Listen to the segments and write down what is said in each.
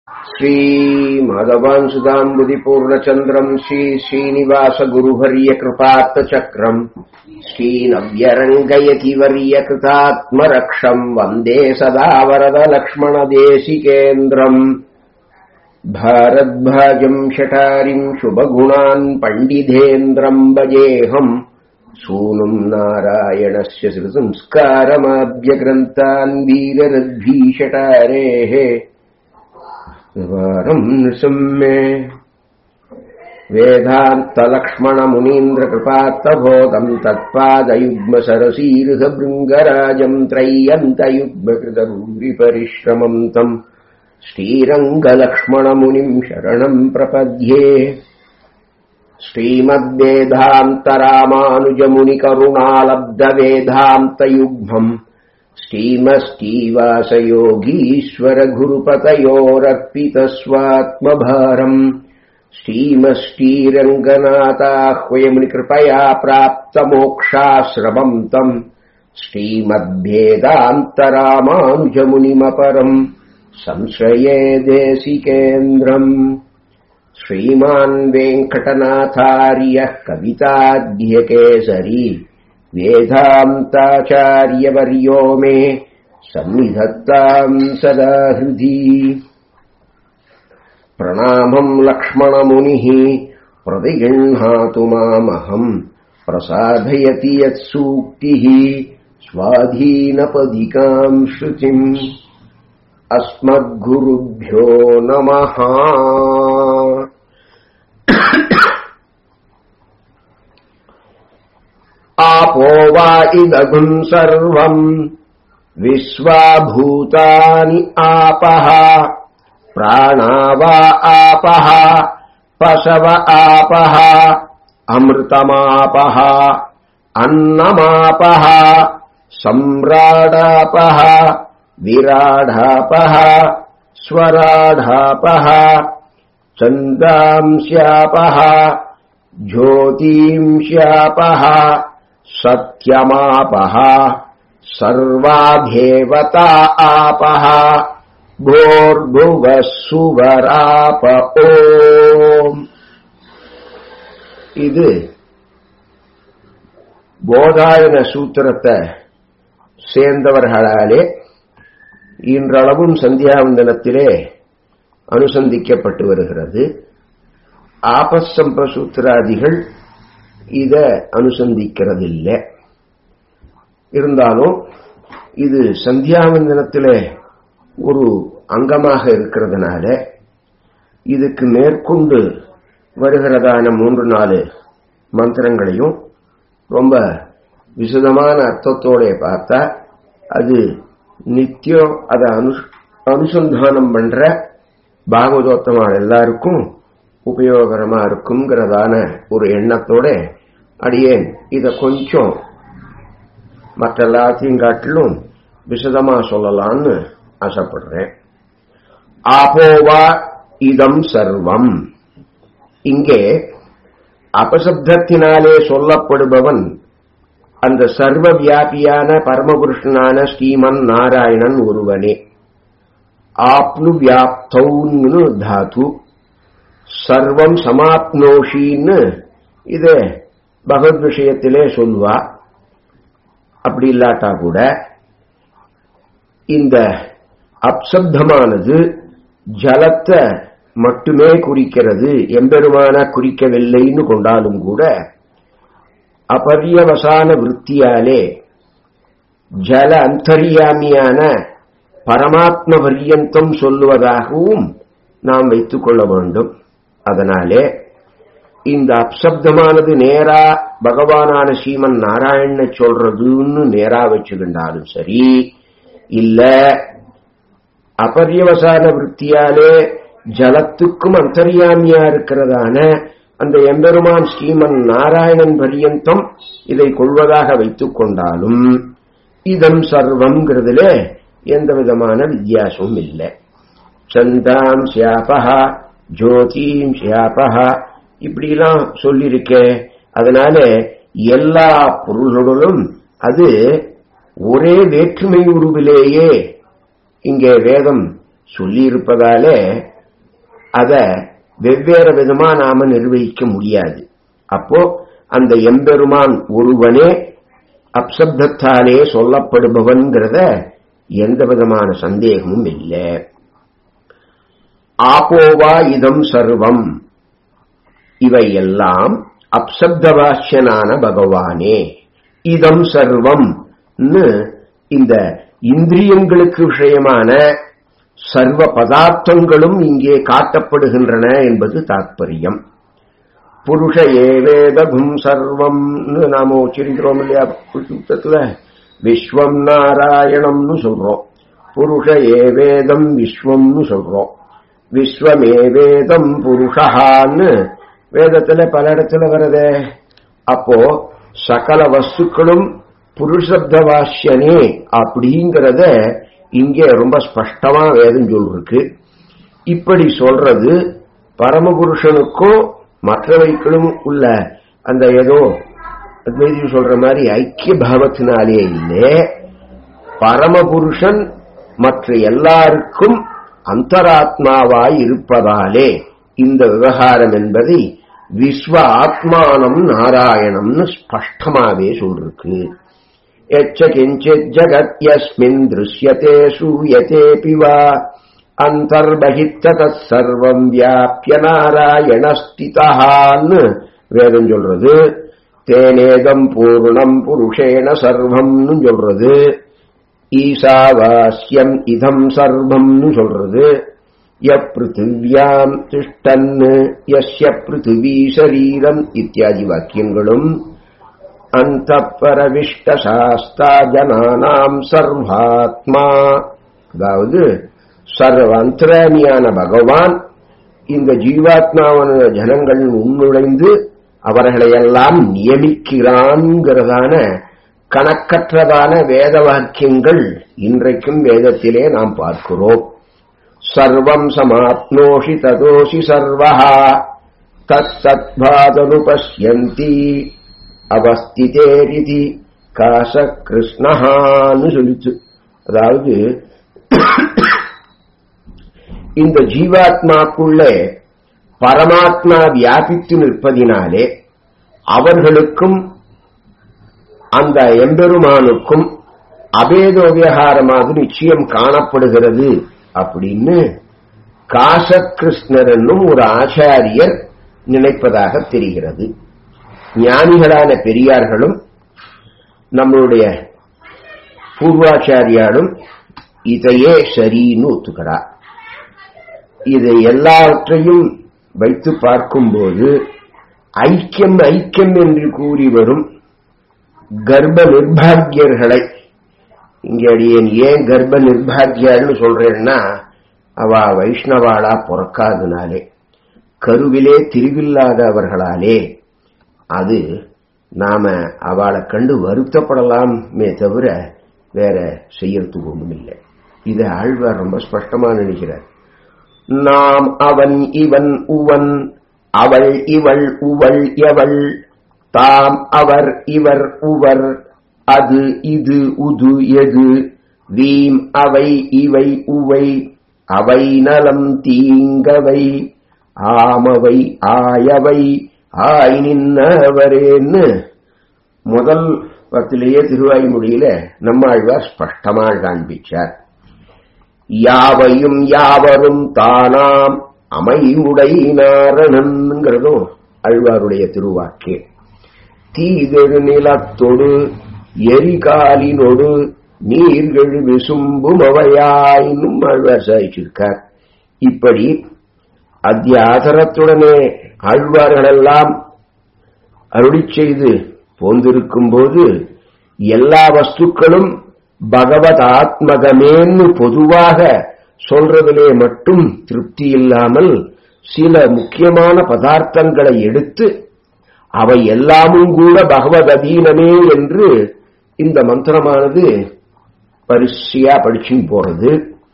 श्रीमाधवांसुदाम्बुदिपूर्णचन्द्रम् श्रीश्रीनिवासगुरुवर्यकृपात्तचक्रम् श्रीनव्यरङ्गयतिवर्यकृतात्मरक्षम् वन्दे सदा वरदलक्ष्मणदेशिकेन्द्रम् भारद्भाजम् शठारिम् शुभगुणान् पण्डिधेन्द्रम् भजेऽहम् सूनुम् नारायणस्य श्रुसंस्कारमाद्यग्रन्थान् वीररद्भीषटारेः वारम् नृसम्मे वेदान्तलक्ष्मणमुनीन्द्रकृपात्तबोधम् तत्पादयुग्मसरसीर्हभृङ्गराजम् त्रय्यन्तयुग्मकृतभूरिपरिश्रमम् तम् श्रीरङ्गलक्ष्मणमुनिम् शरणम् प्रपद्ये श्रीमद्वेदान्तरामानुजमुनिकरुणालब्धवेदान्तयुग्मम् श्रीमस्तीवासयोगीश्वरगुरुपतयोरर्पितस्वात्मभारम् श्रीमश्रीरङ्गनाथाह्वयमुनिकृपया प्राप्तमोक्षाश्रमम् तम् श्रीमद्वेदान्तरामानुजमुनिमपरम् संश्रये देशिकेन्द्रम् श्रीमान् वेङ्कटनाथार्यः कविताध्यकेसरी वेदान्ताचार्यवर्यो मे सन्निधत्ताम् सदा हृदि प्रणामम् लक्ष्मणमुनिः प्रतिगृह्णातु मामहम् प्रसादयति यत्सूक्तिः स्वाधीनपदिकाम् श्रुतिम् अस्मद्गुरुभ्यो नमः आपो वा इदगुम् सर्वम् विश्वाभूतानि आपः प्राणा वा आपः पशव आपः अमृतमापः अन्नमापः सम्राडापः विराढापः स्वराढापः चन्दांस्यापः ज्योतींस्यापः सत्यमापः सर्वाधेवता आपः भोर्भुवः सुवराप ஓம் இது போதாயன சூத்திரத்தை சேர்ந்தவர்களாலே இன்றளவும் சந்தியாவந்தனத்திலே அனுசந்திக்கப்பட்டு வருகிறது ஆபசம்ப சூத்திராதிகள் இத அனுசந்திக்கிறதில்லை இருந்தாலும் இது சந்தியாவந்தனத்திலே ஒரு அங்கமாக இருக்கிறதுனால இதுக்கு மேற்கொண்டு வருகிறதான மூன்று நாலு மந்திரங்களையும் ரொம்ப விசதமான அர்த்தத்தோட பார்த்தா அது நித்தியம் அதை அனு அனுசந்தானம் பண்ற பாகவதோத்தமான எல்லாருக்கும் உபயோகரமா இருக்குங்கிறதான ஒரு எண்ணத்தோட அடியேன் இத கொஞ்சம் மற்ற எல்லாத்தையும் காட்டிலும் விசதமா சொல்லலாம்னு ஆசைப்படுறேன் ஆபோவா இதம் சர்வம் இங்கே அபசப்தத்தினாலே சொல்லப்படுபவன் அந்த சர்வ வியாபியான பரமபுருஷனான ஸ்ரீமன் நாராயணன் ஒருவனே ஆப்னு வியாப்தௌன்னு தாத்து சர்வம் சமாப்னோஷின்னு இத பகவத் விஷயத்திலே சொல்வா அப்படி இல்லாட்டா கூட இந்த அப்சப்தமானது ஜலத்தை மட்டுமே குறிக்கிறது எம்பெருமான குறிக்கவில்லைன்னு கொண்டாலும் கூட அபரியவசான விற்த்தியாலே ஜல அந்தரியாமியான பரமாத்ம பரியந்தம் சொல்லுவதாகவும் நாம் வைத்துக் கொள்ள வேண்டும் அதனாலே இந்த அப்சப்தமானது நேரா பகவானான ஸ்ரீமன் நாராயண சொல்றதுன்னு நேரா வச்சுக்கின்றாலும் சரி இல்ல அபரியவசான விற்த்தியாலே ஜலத்துக்கும் அந்தரியாமியா இருக்கிறதான அந்த எம்பெருமான் ஸ்ரீமன் நாராயணன் பரியந்தம் இதை கொள்வதாக வைத்துக் கொண்டாலும் இதம் சர்வம்ங்கிறதுல எந்த விதமான வித்தியாசமும் இல்லை சந்தாம் சியாபகா ஜோதிம் சியாபகா இப்படிலாம் சொல்லியிருக்கே அதனால எல்லா பொருள்களும் அது ஒரே வேற்றுமை உருவிலேயே இங்கே வேதம் சொல்லியிருப்பதாலே அத வெவ்வேறு விதமா நாம நிர்வகிக்க முடியாது அப்போ அந்த எம்பெருமான் ஒருவனே அப்சப்தத்தாலே சொல்லப்படுபவன்கிறத எந்த விதமான சந்தேகமும் இல்லை ஆபோவா இதம் சர்வம் இவையெல்லாம் அப்சப்தவாசியனான பகவானே இதம் சர்வம் இந்த இந்திரியங்களுக்கு விஷயமான சர்வ பதார்த்தங்களும் இங்கே காட்டப்படுகின்றன என்பது தாற்பயம் புருஷ ஏவேதகும் சர்வம் நாம உச்சரிக்கிறோம் இல்லையா புத்தகத்துல விஸ்வம் நாராயணம்னு சொல்றோம் புருஷ ஏவேதம் விஸ்வம்னு சொல்றோம் விஸ்வமேவேதம் புருஷான்னு வேதத்துல பல இடத்துல வருதே அப்போ சகல வஸ்துக்களும் புருஷப்த வாசியனே அப்படிங்கிறத இங்கே ரொம்ப ஸ்பஷ்டமா வேதம் சொல்லிருக்கு இப்படி சொல்றது பரமபுருஷனுக்கும் மற்றவைகளும் உள்ள அந்த ஏதோ அத்வைதி சொல்ற மாதிரி ஐக்கிய பாவத்தினாலே இல்லை பரமபுருஷன் மற்ற எல்லாருக்கும் அந்தராத்மாவாய் இருப்பதாலே இந்த விவகாரம் என்பதை விஸ்வ ஆத்மானம் நாராயணம்னு ஸ்பஷ்டமாவே சொல்லிருக்கு எச்ச கிஞ்சித் ஜகத் யஸ்மின் திருஷ்யத்தே சூயத்தேபி வா அந்தர்பகித்த சர்வம் வியாபிய நாராயணஸ்திதான்னு வேதம் சொல்றது தேனேதம் பூர்ணம் புருஷேன சர்வம்னு சொல்றது ஈசாவாஸ்யம் இதம் சர்வம்னு சொல்றது யப்ருத்திவியாம் திஷ்டன் யஸ்ய பிருத்திவி சரீரம் இத்தியாதி வாக்கியங்களும் அந்த பரவிஷ்ட சாஸ்தா ஜனானாம் சர்வாத்மா அதாவது சர்வ அந்தராமியான பகவான் இந்த ஜீவாத்மாவன ஜனங்கள் உள்நுழைந்து அவர்களையெல்லாம் நியமிக்கிறான்கிறதான கணக்கற்றதான வேத வாக்கியங்கள் இன்றைக்கும் வேதத்திலே நாம் பார்க்கிறோம் சர்வம் சமாப்னோஷி ததோஷி சர்வஹா தத் சத்பாதனு பசியந்தி அவஸ்திதேரிதி காச கிருஷ்ணஹான்னு சொல்லிச்சு அதாவது இந்த ஜீவாத்மாக்குள்ளே பரமாத்மா வியாபித்து நிற்பதினாலே அவர்களுக்கும் அந்த எம்பெருமானுக்கும் அபேதோவியகாரமாக நிச்சயம் காணப்படுகிறது அப்படின்னு காசகிருஷ்ணர் என்னும் ஒரு ஆச்சாரியர் நினைப்பதாக தெரிகிறது ஞானிகளான பெரியார்களும் நம்மளுடைய பூர்வாச்சாரியாலும் இதையே சரின்னு ஒத்துக்கிறார் இதை எல்லாவற்றையும் வைத்து பார்க்கும்போது ஐக்கியம் ஐக்கியம் என்று கூறி வரும் கர்ப்ப நிர்பாகியர்களை இங்க அடியேன் ஏன் கர்ப்ப நிர்பாகியாள்னு சொல்றேன்னா அவ வைஷ்ணவாளா பிறக்காதனாலே கருவிலே திரிவில்லாதவர்களாலே அது நாம அவளை கண்டு வருத்தப்படலாமே தவிர வேற செய்யறதுக்கு ஒண்ணும் இல்லை இதை ஆழ்வார் ரொம்ப ஸ்பஷ்டமா நினைக்கிறார் நாம் அவன் இவன் உவன் அவள் இவள் உவள் எவள் தாம் அவர் இவர் உவர் அது இது உது எது வீம் அவை இவை உவை அவை நலம் தீங்கவை ஆமவை ஆயவை ஆய் நின்னவரேன்னு முதல் பத்திலேயே திருவாய்மொழியில நம்மாழ்வார் ஸ்பஷ்டமா காண்பிச்சார் யாவையும் யாவரும் தானாம் அமைவுடை நாரணன்கிறதும் அழ்வாருடைய திருவாக்கே தீதெழு நிலத்தொடு எரிகாலினொடு நீர்கள் விசும்பும் அவையாயினும் ஆழ்வார் சாதிச்சிருக்கார் இப்படி அத்தியாதரத்துடனே ஆழ்வார்களெல்லாம் அருளி செய்து போந்திருக்கும் போது எல்லா வஸ்துக்களும் பகவத் ஆத்மகமேன்னு பொதுவாக சொல்றதிலே மட்டும் திருப்தி இல்லாமல் சில முக்கியமான பதார்த்தங்களை எடுத்து அவை எல்லாமும் கூட பகவத் அதீனமே என்று இந்த மந்திரமானது பரிசியா படிச்சுன்னு போறது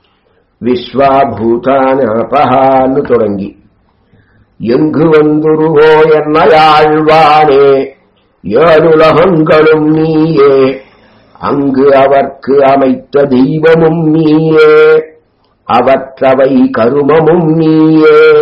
விஸ்வாபூதானபகான்னு தொடங்கி எங்கு வந்துருகோ என்னையாழ்வானே ஏழுலகங்களும் நீயே அங்கு அவர்க்கு அமைத்த தெய்வமும் நீயே அவற்றவை கருமமும் நீயே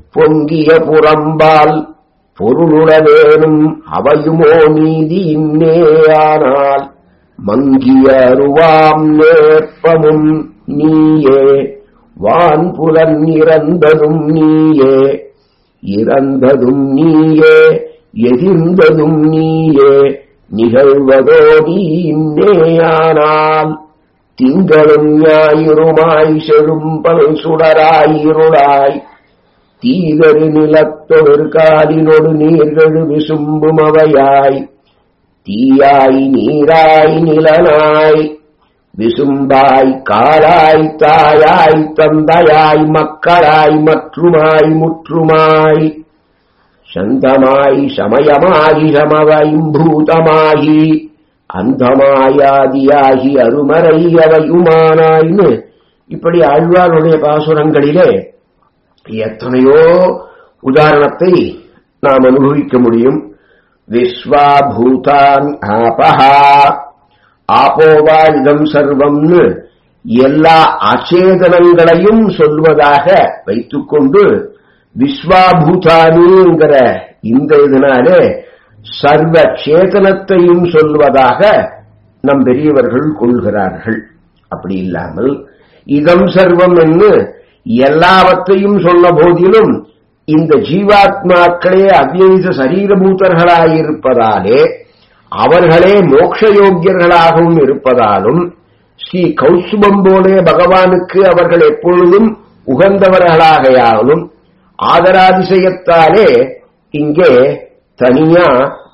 பொங்கிய புறம்பால் பொருளுடவேனும் அவையுமோ நீதி இன்னேயானால் மங்கிய அருவாம் நேர்ப்பமும் நீயே வான்புலன் இறந்ததும் நீயே இறந்ததும் நீயே எதிர்ந்ததும் நீயே நிகழ்வதோ நீ இன்னேயானால் திங்களும் ஞாயிறுமாய் செழும்பல் சுடராயிருளாய் தீகரு நிலத்தொரு காலினொடு நீர்களு விசும்பும் அவையாய் தீயாய் நீராய் நிலனாய் விசும்பாய் காலாய் தாயாய் தந்தையாய் மக்களாய் மற்றுமாய் முற்றுமாய் சந்தமாய் சமயமாகி சமவைம்பூதமாகி அந்தமாயாதியாகி அருமறை அவையுமானாய்னு இப்படி ஆழ்வாருடைய பாசுரங்களிலே எத்தனையோ உதாரணத்தை நாம் அனுபவிக்க முடியும் விஸ்வாபூதான் ஆபஹா ஆபோவா இதம் சர்வம்னு எல்லா அச்சேதனங்களையும் சொல்வதாக வைத்துக்கொண்டு விஸ்வாபூதானிங்கிற இந்த இதனாலே சர்வ சேதனத்தையும் சொல்வதாக நம் பெரியவர்கள் கொள்கிறார்கள் அப்படி இல்லாமல் இதம் சர்வம் என்று எல்லாவற்றையும் சொன்ன போதிலும் இந்த ஜீவாத்மாக்களே அவ்யவித சரீரபூதர்களாயிருப்பதாலே அவர்களே மோக்ஷயோக்கியர்களாகவும் இருப்பதாலும் ஸ்ரீ கௌசுபம் போலே பகவானுக்கு அவர்கள் எப்பொழுதும் உகந்தவர்களாகையாலும் ஆதராதிசயத்தாலே இங்கே தனியா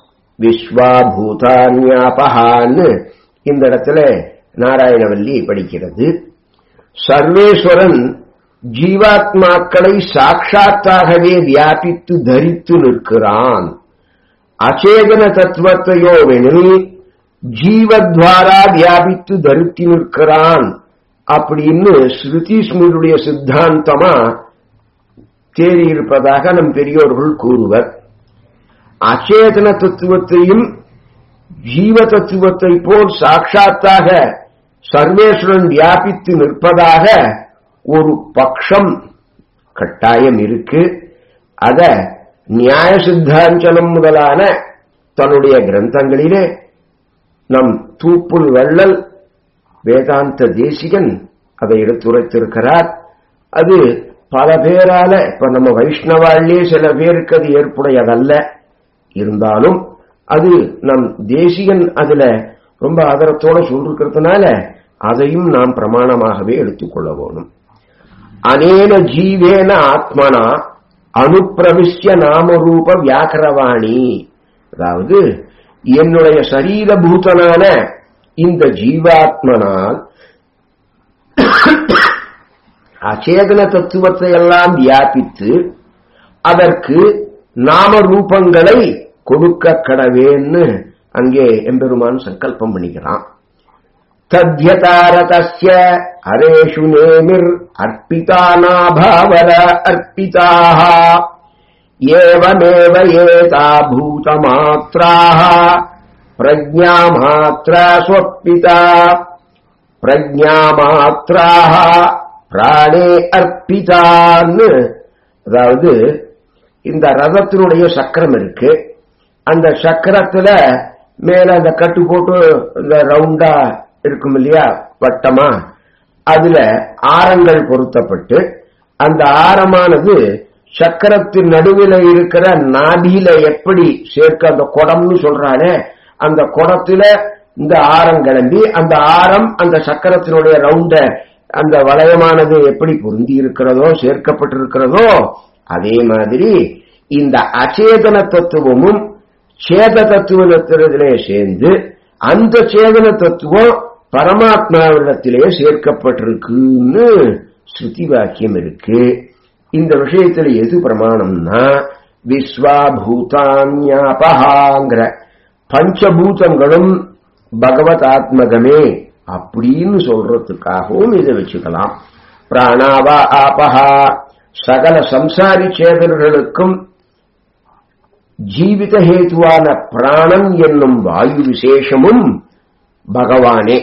விஸ்வாபூதான்யாபகான்னு இந்த இடத்துல நாராயணவல்லி படிக்கிறது சர்வேஸ்வரன் ஜீவாத்மாக்களை சாட்சாத்தாகவே வியாபித்து தரித்து நிற்கிறான் அச்சேதன தத்துவத்தையோவெனில் ஜீவத்வாரா வியாபித்து தரித்து நிற்கிறான் அப்படின்னு ஸ்ருதி ஸ்மிருடைய சித்தாந்தமா தேறியிருப்பதாக நம் பெரியோர்கள் கூறுவர் அச்சேதன தத்துவத்தையும் ஜீவ தத்துவத்தை போல் சாட்சாத்தாக சர்வேஸ்வரன் வியாபித்து நிற்பதாக ஒரு பக்ஷம் கட்டாயம் இருக்கு அத நியாய சித்தாஞ்சனம் முதலான தன்னுடைய கிரந்தங்களிலே நம் தூப்புல் வள்ளல் வேதாந்த தேசிகன் அதை எடுத்துரைத்திருக்கிறார் அது பல பேரால இப்ப நம்ம வைஷ்ணவாலே சில பேருக்கு அது ஏற்புடையதல்ல இருந்தாலும் அது நம் தேசிகன் அதுல ரொம்ப ஆதரத்தோட சொல்லிருக்கிறதுனால அதையும் நாம் பிரமாணமாகவே எடுத்துக்கொள்ள வேணும் அனேன ஜீவேன ஆத்மனா அனுப்பிரவிஷ்ய நாமரூப வியாக்கரவாணி அதாவது என்னுடைய சரீரபூதனான இந்த ஜீவாத்மனால் அச்சேதன தத்துவத்தை எல்லாம் வியாபித்து அதற்கு நாம ரூபங்களை கொடுக்க கடவேன்னு அங்கே எம்பெருமான் சங்கல்பம் பண்ணிக்கிறான் தத்யதாரதஸ்ய அரேஷு நேமிர் அர்ப்பிதானாபாவர அர்ப்பிதாக ஏவமேவ ஏதா பூதமாத்ராः பிரஜாமாத்ரா ஸ்வப்பிதா பிரஜாமாத்ராः பிராணே அர்ப்பிதான்னு அதாவது இந்த ரதத்தினுடைய சக்கரம் இருக்கு அந்த சக்கரத்துல மேல அந்த கட்டு போட்டு இந்த ரவுண்டா இருக்கும் இல்லையா வட்டமா அதுல ஆரங்கள் பொருத்தப்பட்டு அந்த ஆரமானது சக்கரத்தின் நடுவில் இருக்கிற நாபியில எப்படி சேர்க்க அந்த குடம்னு சொல்றானே அந்த குடத்துல இந்த ஆரம் கிளம்பி அந்த ஆரம் அந்த சக்கரத்தினுடைய ரவுண்ட அந்த வளையமானது எப்படி பொருந்தி இருக்கிறதோ சேர்க்கப்பட்டிருக்கிறதோ அதே மாதிரி இந்த அச்சேதன தத்துவமும் சேத தத்துவத்திலே சேர்ந்து அந்த சேதன தத்துவம் பரமாத்மாவிடத்திலே சேர்க்கப்பட்டிருக்குன்னு ஸ்ருதி வாக்கியம் இருக்கு இந்த விஷயத்துல எது பிரமாணம்னா விஸ்வாபூதான்யாபகாங்கிற பஞ்சபூதங்களும் பகவத் ஆத்மகமே அப்படின்னு சொல்றதுக்காகவும் இதை வச்சுக்கலாம் பிராணாவா ஆபஹா சகல சம்சாரி சேதர்களுக்கும் ஜீவித ஹேதுவான பிராணன் என்னும் வாயு விசேஷமும் பகவானே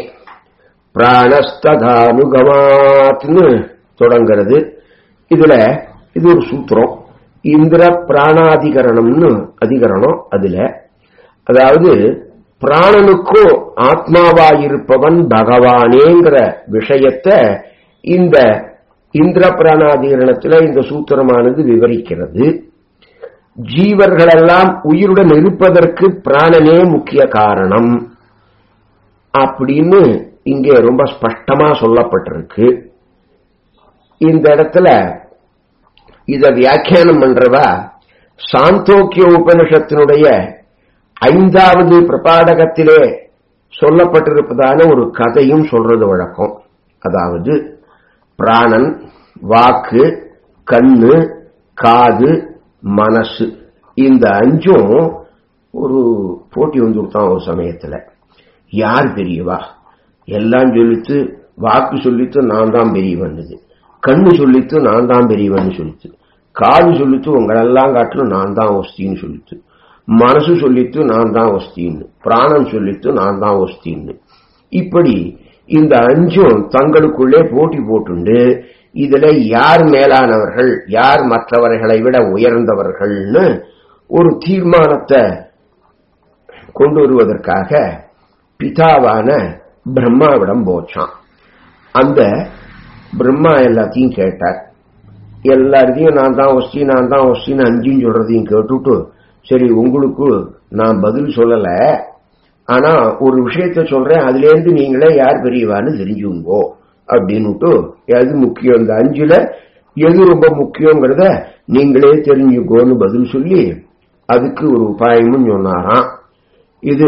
பிராணஸ்ததானுகமாத்னு தொடங்கிறது இதுல இது ஒரு சூத்திரம் இந்திர பிராணாதிகரணம்னு அதிகரணம் அதுல அதாவது பிராணனுக்கோ ஆத்மாவாயிருப்பவன் பகவானேங்கிற விஷயத்தை இந்த இந்திர பிராணாதிகரணத்துல இந்த சூத்திரமானது விவரிக்கிறது ஜீவர்களெல்லாம் உயிருடன் இருப்பதற்கு பிராணனே முக்கிய காரணம் அப்படின்னு இங்கே ரொம்ப ஸ்பஷ்டமா சொல்லப்பட்டிருக்கு இந்த இடத்துல இத வியாக்கியானம் பண்றவா சாந்தோக்கிய உபனிஷத்தினுடைய ஐந்தாவது பிரபாடகத்திலே சொல்லப்பட்டிருப்பதான ஒரு கதையும் சொல்றது வழக்கம் அதாவது பிராணன் வாக்கு கண்ணு காது மனசு இந்த அஞ்சும் ஒரு போட்டி வந்துருத்தான் ஒரு சமயத்துல யார் பெரியவா எல்லாம் சொல்லித்து வாக்கு சொல்லித்து நான் தான் பெரியவன்னுது கண்ணு சொல்லித்து நான் தான் பெரியவன் சொல்லித்து காது சொல்லித்து உங்களெல்லாம் காட்டிலும் நான் தான் ஒஸ்தின்னு சொல்லித்து மனசு சொல்லித்து நான் தான் ஒஸ்தின்னு பிராணம் சொல்லித்து நான் தான் ஒஸ்தின்னு இப்படி இந்த அஞ்சும் தங்களுக்குள்ளே போட்டி போட்டுண்டு இதுல யார் மேலானவர்கள் யார் மற்றவர்களை விட உயர்ந்தவர்கள்னு ஒரு தீர்மானத்தை கொண்டு வருவதற்காக பிதாவான பிரம்மாவிடம் போச்சான் அந்த பிரம்மா எல்லாத்தையும் கேட்டார் எல்லாத்தையும் நான் தான் ஒஸ்தி நான் தான் ஒஸ்தின்னு அஞ்சுன்னு சொல்றதையும் கேட்டுட்டு சரி உங்களுக்கு நான் பதில் சொல்லல ஆனா ஒரு விஷயத்த சொல்றேன் அதுல இருந்து நீங்களே யார் பெரியவான்னு தெரிஞ்சுங்கோ அப்படின்னுட்டு எது முக்கியம் இந்த அஞ்சுல எது ரொம்ப முக்கியங்கிறத நீங்களே தெரிஞ்சுக்கோன்னு பதில் சொல்லி அதுக்கு ஒரு உபாயமும் சொன்னாராம் இது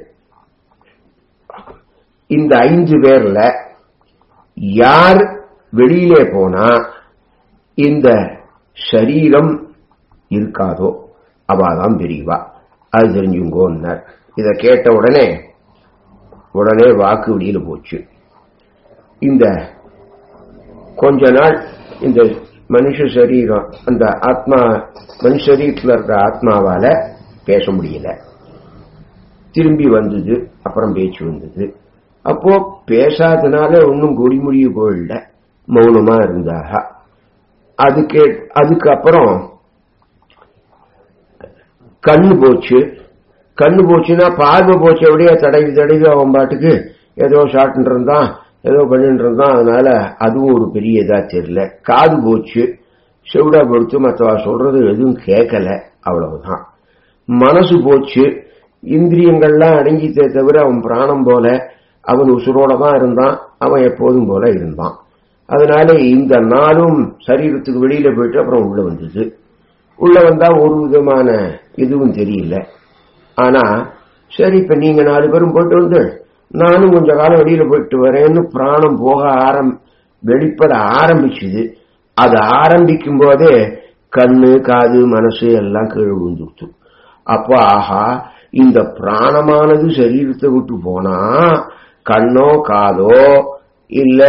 இந்த ஐந்து பேர்ல யார் வெளியிலே போனா இந்த சரீரம் இருக்காதோ அவாதான் பெரியவா அது தெரிஞ்சுங்கோன்னார் இத கேட்ட உடனே உடனே வாக்கு வெளியில போச்சு இந்த கொஞ்ச நாள் இந்த மனுஷ சரீரம் அந்த ஆத்மா மனுஷ சரீரத்தில் இருக்கிற ஆத்மாவால பேச முடியல திரும்பி வந்தது அப்புறம் பேச்சு வந்தது அப்போ பேசாதனால ஒன்னும் கொடி முடிய போயிடல மௌனமா இருந்தாக அதுக்கு அதுக்கு அப்புறம் கண்ணு போச்சு கண்ணு போச்சுன்னா பார்வை போச்சு அப்படியே தடவி தடவி அவன் பாட்டுக்கு ஏதோ ஷாட்டுன்னு இருந்தான் ஏதோ பண்ணிட்டு இருந்தான் அதனால அதுவும் ஒரு பெரிய இதா தெரியல காது போச்சு செவிடா பொறுத்து மற்றவா சொல்றது எதுவும் கேட்கல அவ்வளவுதான் மனசு போச்சு இந்திரியங்கள்லாம் அடங்கித்தே தவிர அவன் பிராணம் போல அவன் உசுரோட தான் இருந்தான் அவன் எப்போதும் போல இருந்தான் அதனால இந்த நாளும் சரீரத்துக்கு வெளியில போயிட்டு அப்புறம் உள்ள வந்தது உள்ள வந்தா ஒரு விதமான இதுவும் தெரியல ஆனா சரி இப்ப நீங்க நாலு பேரும் போயிட்டு வந்து நானும் கொஞ்ச காலம் வெளியில போயிட்டு வரேன்னு பிராணம் போக ஆரம் வெளிப்பட ஆரம்பிச்சுது அது ஆரம்பிக்கும் போதே கண்ணு காது மனசு எல்லாம் கீழே விழுந்துருச்சு அப்போ ஆஹா இந்த பிராணமானது சரீரத்தை விட்டு போனா கண்ணோ காதோ இல்ல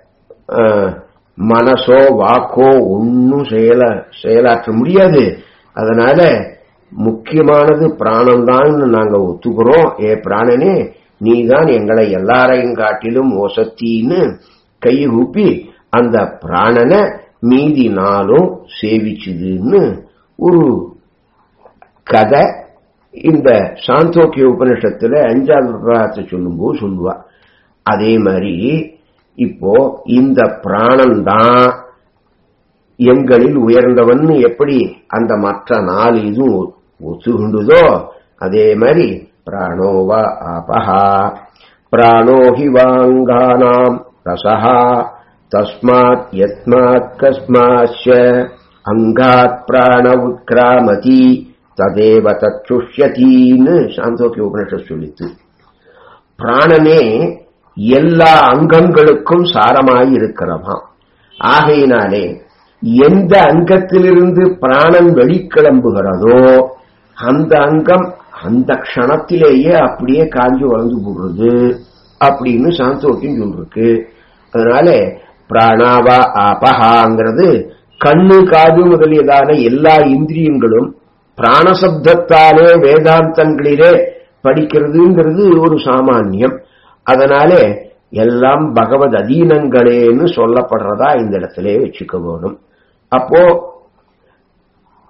மனசோ வாக்கோ ஒன்னும் செயல செயலாற்ற முடியாது அதனால முக்கியமானது பிராணம்தான் நாங்க ஒத்துக்கிறோம் ஏ பிராணனே நீதான் எங்களை எல்லாரையும் காட்டிலும் ஒசத்தின்னு கை கூப்பி அந்த பிராணனை மீதி நாளும் சேவிச்சுதுன்னு ஒரு கதை இந்த சாந்தோக்கிய உபனிஷத்துல அஞ்சாவது பிரகாரத்தை சொல்லும்போது சொல்லுவா அதே மாதிரி இப்போ இந்த பிராணன் தான் எங்களில் உயர்ந்தவன் எப்படி அந்த மற்ற நாலு இதுவும் ஒத்துகுண்டுதோ அதே மாதிரி பிராணோவா ஆபஹா பிராணோ ஹி வாங்கானாம் ரசஹா தஸ்மாத் யத்மாத் கஸ்மாச்ச அங்காத் பிராண உத்கிராமதி ததேவ தச்சுஷ்யத்தின்னு சாந்தோக்கிய உபனிஷத் சொல்லித்து பிராணனே எல்லா அங்கங்களுக்கும் சாரமாய் இருக்கிறவாம் ஆகையினாலே எந்த அங்கத்திலிருந்து பிராணன் வெளிக்கிளம்புகிறதோ அந்த அங்கம் அந்த க்ஷணத்திலேயே அப்படியே காஞ்சு வளர்ந்து போடுறது அப்படின்னு சாந்தோக்கியம் சொல்லிருக்கு அதனால பிராணாவா ஆபஹாங்கிறது கண்ணு காது முதலியதான எல்லா இந்திரியங்களும் பிராணசப்தத்தாலே வேதாந்தங்களிலே படிக்கிறதுங்கிறது ஒரு சாமானியம் அதனால எல்லாம் பகவத் அதீனங்களேன்னு சொல்லப்படுறதா இந்த இடத்திலே வச்சுக்க வேணும் அப்போ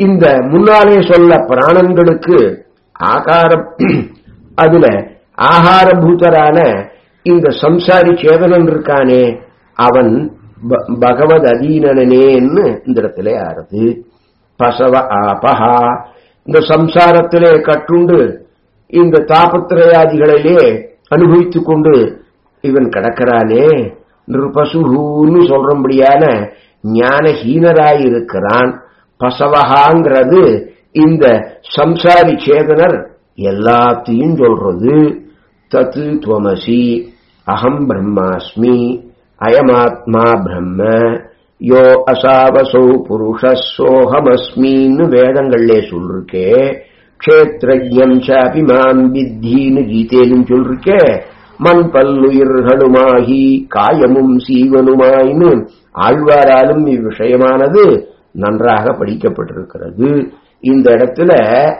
இந்த முன்னாலே சொல்ல பிராணங்களுக்கு ஆகாரம் அதுல ஆகாரபூதரான இந்த சம்சாரி சேதனன் இருக்கானே அவன் பகவத் அதீனனேன்னு இந்த இடத்துல ஆறுது பசவ ஆபஹா இந்த சம்சாரத்திலே கட்டுண்டு இந்த தாபத்திரையாதிகளிலே அனுபவித்துக் கொண்டு இவன் கிடக்கிறானே நிருபசுன்னு சொல்றபடியான ஞானஹீனராயிருக்கிறான் பசவகாங்கிறது இந்த சம்சாரி சேதனர் எல்லாத்தையும் சொல்றது தத்து துவமசி அகம் பிரம்மாஸ்மி அயமாத்மா பிரம்ம யோ அசாவசோ புருஷ சோகமஸ்மின்னு வேதங்கள்லே சொல்லிருக்கே க்ஷேத்ரஜம் சாபி மாம் வித்தின்னு கீதையிலும் சொல்லிருக்கே மண் பல்லுயிர்களுமாகி காயமும் சீவனுமாயின்னு ஆழ்வாராலும் இவ்விஷயமானது நன்றாக படிக்கப்பட்டிருக்கிறது இந்த இடத்துல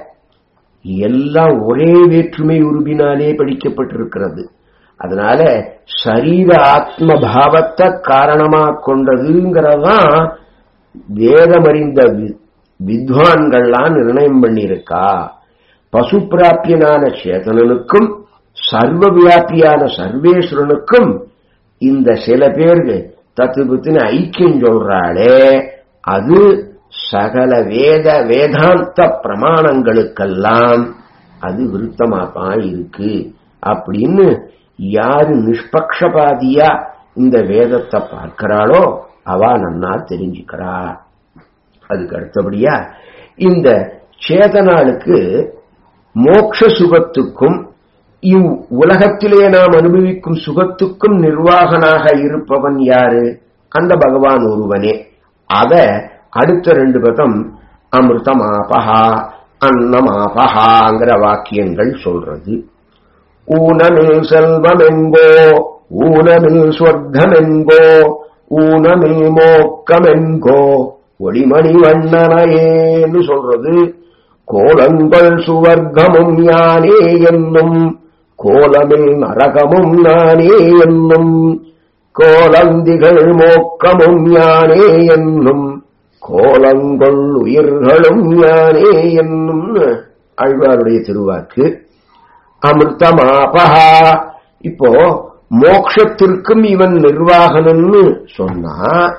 எல்லாம் ஒரே வேற்றுமை உருவினாலே படிக்கப்பட்டிருக்கிறது அதனால சரீர ஆத்ம பாவத்தை காரணமா கொண்டதுங்கிறதான் வேதமறிந்த வித்வான்கள்லாம் நிர்ணயம் பண்ணியிருக்கா பசு பிராப்பியனான சேதனனுக்கும் சர்வ வியாபியான சர்வேஸ்வரனுக்கும் இந்த சில பேருக்கு தத்துவத்தின் ஐக்கியம் சொல்றாளே அது சகல வேத வேதாந்த பிரமாணங்களுக்கெல்லாம் அது விருத்தமாத்தான் இருக்கு அப்படின்னு யாரு நிஷ்பக்ஷபாதியா இந்த வேதத்தை பார்க்கிறாளோ அவ நன்னா தெரிஞ்சுக்கிறா அதுக்கு அடுத்தபடியா இந்த சேதனாளுக்கு மோக்ஷ சுகத்துக்கும் இவ் உலகத்திலே நாம் அனுபவிக்கும் சுகத்துக்கும் நிர்வாகனாக இருப்பவன் யாரு அந்த பகவான் ஒருவனே அத அடுத்த ரெண்டு பதம் அமிர்தமாபகா அன்னமாபகாங்கிற வாக்கியங்கள் சொல்றது ஊனமில் செல்வமெங்கோ ஊனமில் சொர்க்கமெங்கோ ஊனமில் மோக்கமெங்கோ ஒளிமணி வண்ணனையேன்னு சொல்றது கோலங்கள் சுவர்க்கமும் யானே என்னும் கோலமில் நரகமும் நானே என்னும் கோலந்திகள் மோக்கமும் யானே என்னும் கோலங்கொள் உயிர்களும் யானே என்னும் ஆழ்வாருடைய திருவாக்கு அமிர்தமாபகா இப்போ மோக்ஷத்திற்கும் இவன் நிர்வாகனம்னு சொன்னா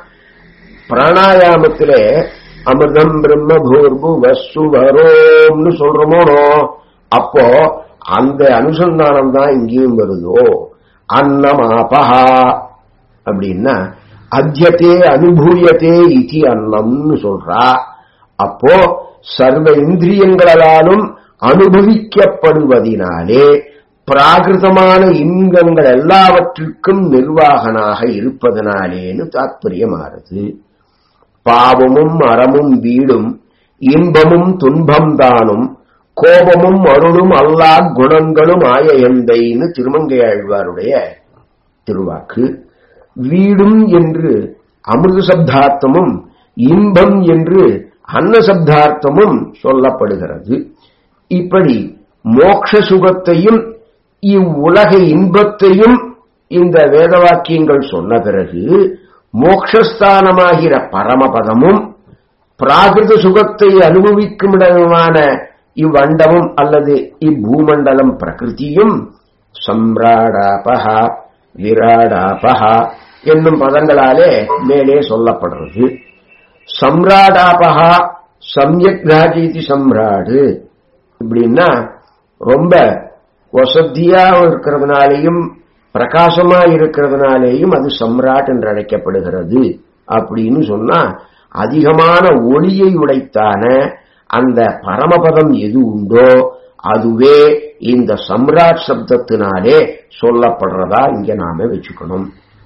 பிராணாயாமத்திலே அமிர்தம் பிரம்ம பூர்பு வசு வரோம்னு சொல்றோமோனோ அப்போ அந்த அனுசந்தானம் தான் இங்கேயும் வருதோ அன்னமாபகா அப்படின்னா அத்தியத்தே அனுபூயத்தே இதி அன்னம்னு சொல்றா அப்போ சர்வ இந்திரியங்களாலும் அனுபவிக்கப்படுவதினாலே பிராகிருதமான இன்பங்கள் எல்லாவற்றிற்கும் நிர்வாகனாக இருப்பதனாலேன்னு தாத்பரியமாறுது பாவமும் அறமும் வீடும் இன்பமும் துன்பம் தானும் கோபமும் அருளும் அல்லா குணங்களும் ஆய எந்தைன்னு திருமங்கையாழ்வாருடைய திருவாக்கு வீடும் என்று அமிர்த சப்தார்த்தமும் இன்பம் என்று அன்ன சப்தார்த்தமும் சொல்லப்படுகிறது இப்படி மோக்ஷ சுகத்தையும் இவ்வுலக இன்பத்தையும் இந்த வேத வாக்கியங்கள் சொன்ன பிறகு மோக்ஷஸ்தானமாகிற பரமபதமும் பிராகிருத சுகத்தை அனுபவிக்கும் இடமான இவ்வண்டமும் அல்லது இப்பூமண்டலம் பிரகிருதியும் சம்ராடாபகா விராடாபகா என்னும் பதங்களாலே மேலே சொல்லப்படுறது சம்ராடாபகா சம்யக் ராஜீதி சம்ராடு இப்படின்னா ரொம்ப வசதியா இருக்கிறதுனாலையும் பிரகாசமா இருக்கிறதுனாலேயும் அது சம்ராட் என்று அழைக்கப்படுகிறது அப்படின்னு சொன்னா அதிகமான ஒளியை உடைத்தான அந்த பரமபதம் எது உண்டோ அதுவே இந்த சம்ராட் சப்தத்தினாலே சொல்லப்படுறதா இங்க நாம வச்சுக்கணும்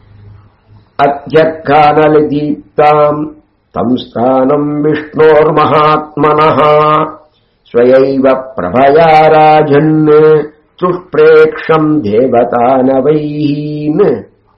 அத்தியக்கானல தீப்தாம் தம் ஸ்தானம் விஷ்ணோர் மகாத்மனஹா ஸ்வயைவ பிரபயா ராஜன் துஷ்பிரேக்ஷம் தேவதானவைன்னு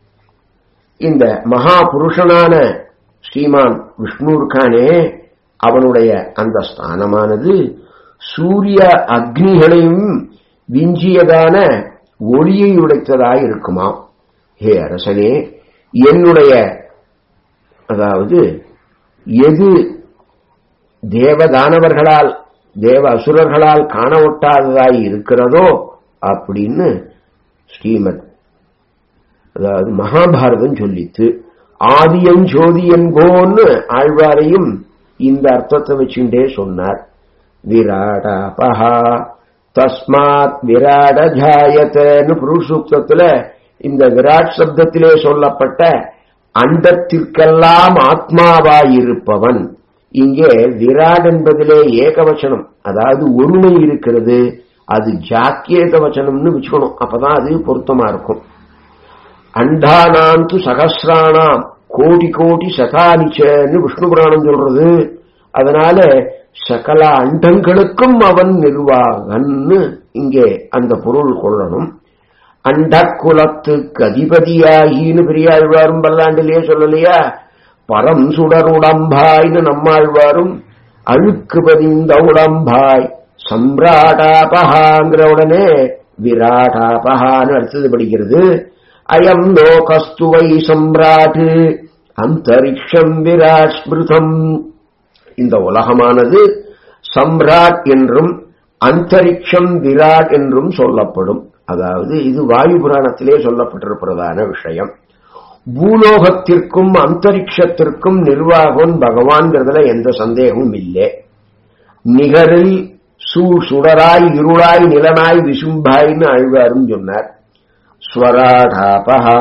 இந்த மகா புருஷனான ஸ்ரீமான் விஷ்ணு இருக்கானே அவனுடைய அந்த ஸ்தானமானது சூரிய அக்னிகளையும் விஞ்சியதான ஒளியை உடைத்ததாய் இருக்குமா ஹே அரசனே என்னுடைய அதாவது எது தேவதானவர்களால் தேவ அசுரர்களால் காண ஒட்டாததாய் இருக்கிறதோ அப்படின்னு ஸ்ரீமத் அதாவது மகாபாரதம் சொல்லித்து ஆதியன் ஜோதியன்கோன்னு ஆழ்வாரையும் இந்த அர்த்தத்தை வச்சுட்டே சொன்னார் விராடாபஹா தஸ்மாத் விராட ஜாயத்தன்னு புருஷூக்தத்துல இந்த விராட் சப்தத்திலே சொல்லப்பட்ட அண்டத்திற்கெல்லாம் ஆத்மாவாயிருப்பவன் இங்கே விராட் என்பதிலே ஏகவச்சனம் அதாவது ஒருமை இருக்கிறது அது ஜாக்கியேத வச்சனம்னு வச்சுக்கணும் அப்பதான் அது பொருத்தமா இருக்கும் அண்டானாம் து சகசிராணாம் கோடி கோடி சதானிச்சன்னு விஷ்ணு புராணம் சொல்றது அதனால சகல அண்டங்களுக்கும் அவன் நிர்வாகன்னு இங்கே அந்த பொருள் கொள்ளணும் அண்ட குலத்துக்கு அதிபதியாகின்னு பெரியாழ்வாரும் பல்லாண்டிலேயே சொல்லலையா பரம் சுடர் உடம்பாய்னு நம்மாழ்வாரும் அழுக்கு பதிந்த உடம்பாய் சம்ராடாபகாங்கிற உடனே விராடாபகான்னு அடுத்தது படிக்கிறது அயம் லோகஸ்துவை சம்ராட் அந்தரிக்ஷம் விராட் ஸ்மிருதம் இந்த உலகமானது சம்ராட் என்றும் அந்தரிக்ஷம் விராட் என்றும் சொல்லப்படும் அதாவது இது வாயு புராணத்திலே சொல்லப்பட்டிருப்பதான விஷயம் பூலோகத்திற்கும் அந்தரிக்ஷத்திற்கும் நிர்வாகம் பகவான்கிறதுல எந்த சந்தேகமும் இல்லை நிகரில் சூ சுடராய் இருளாய் நிலனாய் விசும்பாய்னு ஆழ்வாரும் சொன்னார் ஸ்வராடாபகா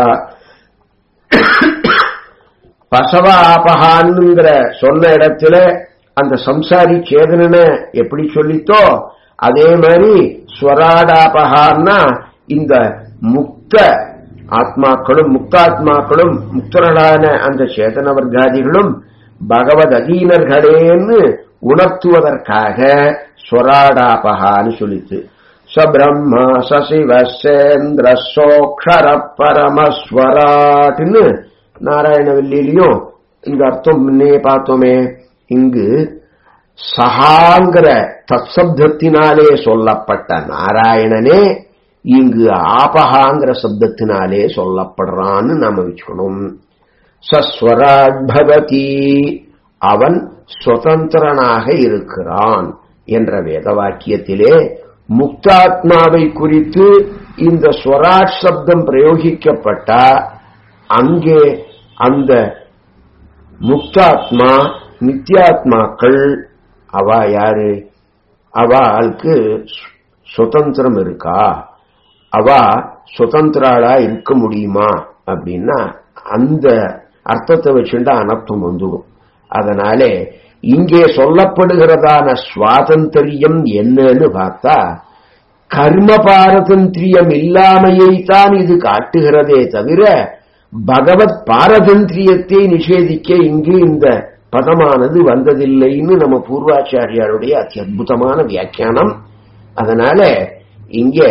பசவாபகான்ங்கிற சொன்ன இடத்துல அந்த சம்சாரி சேதனனை எப்படி சொல்லித்தோ அதே மாதிரி ஸ்வராடாபகான்னா இந்த முக்த ஆத்மாக்களும் முக்தாத்மாக்களும் முக்தர்களான அந்த சேதன வர்க்காதிகளும் பகவத் அதீனர்களேன்னு உணர்த்துவதற்காக ஸ்வராடாபகான்னு சொல்லித்து சபிரம்ம சசிவசேந்திர சோக்ஷர பரமஸ்வராட்னு நாராயணவல்லியிலையும் இந்த அர்த்தம் முன்னே பார்த்தோமே இங்கு சகாங்கிற தற்சப்தத்தினாலே சொல்லப்பட்ட நாராயணனே இங்கு ஆபகாங்கிற சப்தத்தினாலே சொல்லப்படுறான்னு நாம வச்சுக்கணும் சஸ்வராட் பகதி அவன் சுதந்திரனாக இருக்கிறான் என்ற வேத வாக்கியத்திலே முக்தாத்மாவை குறித்து இந்த ஸ்வராட் சப்தம் பிரயோகிக்கப்பட்டா அங்கே அந்த முக்தாத்மா நித்யாத்மாக்கள் அவ யாரு அவளுக்கு சுதந்திரம் இருக்கா அவ சுதந்திராளா இருக்க முடியுமா அப்படின்னா அந்த அர்த்தத்தை வச்சுட்டா அனர்த்தம் வந்துடும் அதனாலே இங்கே சொல்லப்படுகிறதான சுவாதந்திரியம் என்னன்னு பார்த்தா கர்ம பாரதந்திரியம் இல்லாமையைத்தான் இது காட்டுகிறதே தவிர பகவத் பாரதந்திரியத்தை நிஷேதிக்க இங்கு இந்த பதமானது வந்ததில்லைன்னு நம்ம பூர்வாச்சாரியாருடைய அதி அற்புதமான வியாக்கியானம் அதனால இங்கே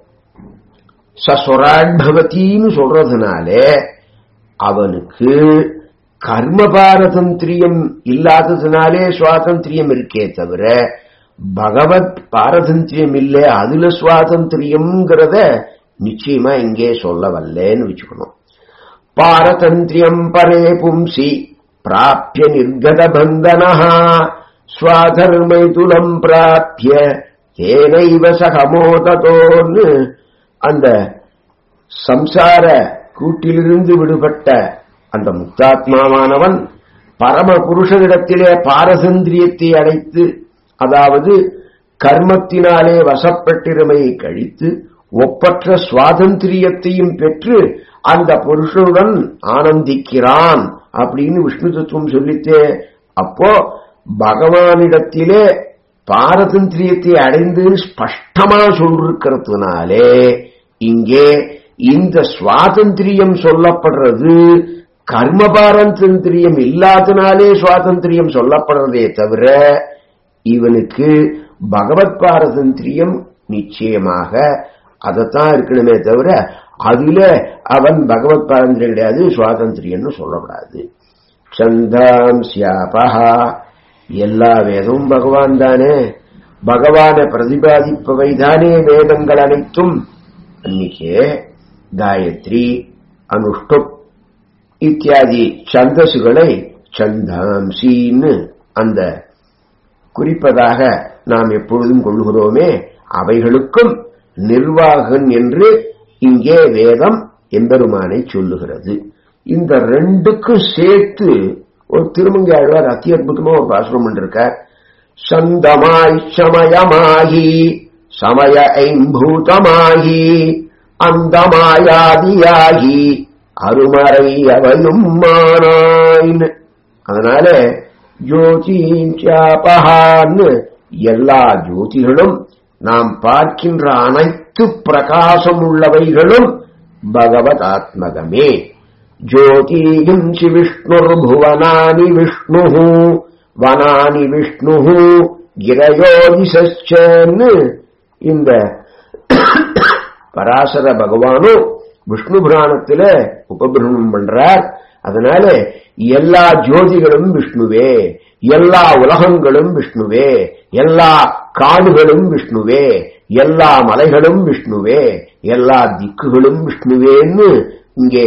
சஸ்வராட்பவத்தின்னு சொல்றதுனாலே அவனுக்கு கர்ம பாரதந்திரியம் இல்லாததுனாலே சுவாதந்திரியம் இருக்கே தவிர பகவத் பாரதந்திரியம் இல்லை அதுல சுவாதந்திரியம்ங்கிறத நிச்சயமா இங்கே சொல்ல வல்லேன்னு வச்சுக்கணும் பாரதந்திரியம் பரே பும்சி பிராபிய நிர்கத பந்தனா ஸ்வாதர்மைதுலம் பிராபிய தேனைவ சகமோததோன்னு அந்த சம்சார கூட்டிலிருந்து விடுபட்ட அந்த முக்தாத்மாவானவன் பரம புருஷனிடத்திலே பாரசந்திரியத்தை அடைத்து அதாவது கர்மத்தினாலே வசப்பட்டிருமையை கழித்து ஒப்பற்ற சுவாதந்திரியத்தையும் பெற்று அந்த புருஷனுடன் ஆனந்திக்கிறான் அப்படின்னு விஷ்ணு தத்துவம் சொல்லித்தே அப்போ பகவானிடத்திலே பாரதந்திரியத்தை அடைந்து ஸ்பஷ்டமா சொல்லிருக்கிறதுனாலே இங்கே இந்த சுவாதந்திரியம் சொல்லப்படுறது கர்ம பாரதந்திரியம் இல்லாதனாலே சுவாதந்திரியம் சொல்லப்படுறதே தவிர இவனுக்கு பகவத் பாரதந்திரியம் நிச்சயமாக அதைத்தான் இருக்கணுமே தவிர அதுல அவன் பகவத் பாரந்திரியம் கிடையாது சுவாதந்திரியம்னு சொல்லக்கூடாது சந்தாம் சியாபகா எல்லா வேதமும் பகவான் தானே பகவானை பிரதிபாதிப்பவை தானே வேதங்கள் அனைத்தும் அன்னைக்கே காயத்ரி அனுஷ்டுப் இத்தியாதி சந்தசுகளை சந்தாம்சின்னு அந்த குறிப்பதாக நாம் எப்பொழுதும் கொள்கிறோமே அவைகளுக்கும் நிர்வாகன் என்று இங்கே வேதம் எம்பெருமானை சொல்லுகிறது இந்த ரெண்டுக்கும் சேர்த்து ஒரு திருமங்கை ஆழ்வார் அத்தி அற்புதமா ஒரு பாசுரம் பண்ணிருக்கார் சந்தமாய் சமயமாகி சமய ஐம்பூதமாகி அந்தமாயாதியாகி அருமறை அவையும் மானாயின் அதனால ஜோதிச்சாபகான்னு எல்லா ஜோதிகளும் நாம் பார்க்கின்ற அனைத்து பிரகாசம் உள்ளவைகளும் பகவத் ஆத்மகமே ஜோதியும் சி விஷ்ணுர் புவனானி விஷ்ணு வனானி விஷ்ணு கிரயோதிசன்னு இந்த பராசர பகவானும் விஷ்ணு புராணத்துல உபபிரமணம் பண்றார் அதனால எல்லா ஜோதிகளும் விஷ்ணுவே எல்லா உலகங்களும் விஷ்ணுவே எல்லா காடுகளும் விஷ்ணுவே எல்லா மலைகளும் விஷ்ணுவே எல்லா திக்குகளும் விஷ்ணுவேன்னு இங்கே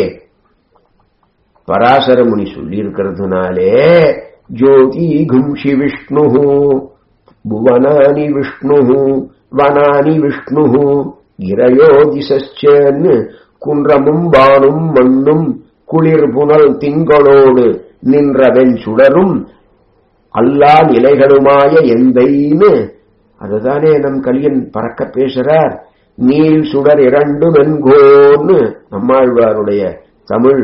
பராசர முனி சொல்லி இருக்கிறதுனாலே ஜோதி கும்ஷி விஷ்ணு புவனானி விஷ்ணு வனானி விஷ்ணு கிரயோதிசன்னு குன்றமும் வானும் மண்ணும் குளிர் புனல் திங்களோடு நின்றவன் சுடரும் அல்லா நிலைகளுமாய எந்தைன்னு அதுதானே நம் கலியன் பறக்க பேசுறார் நீல் சுடர் இரண்டு வெண்கோன்னு நம்மாழ்வாருடைய தமிழ்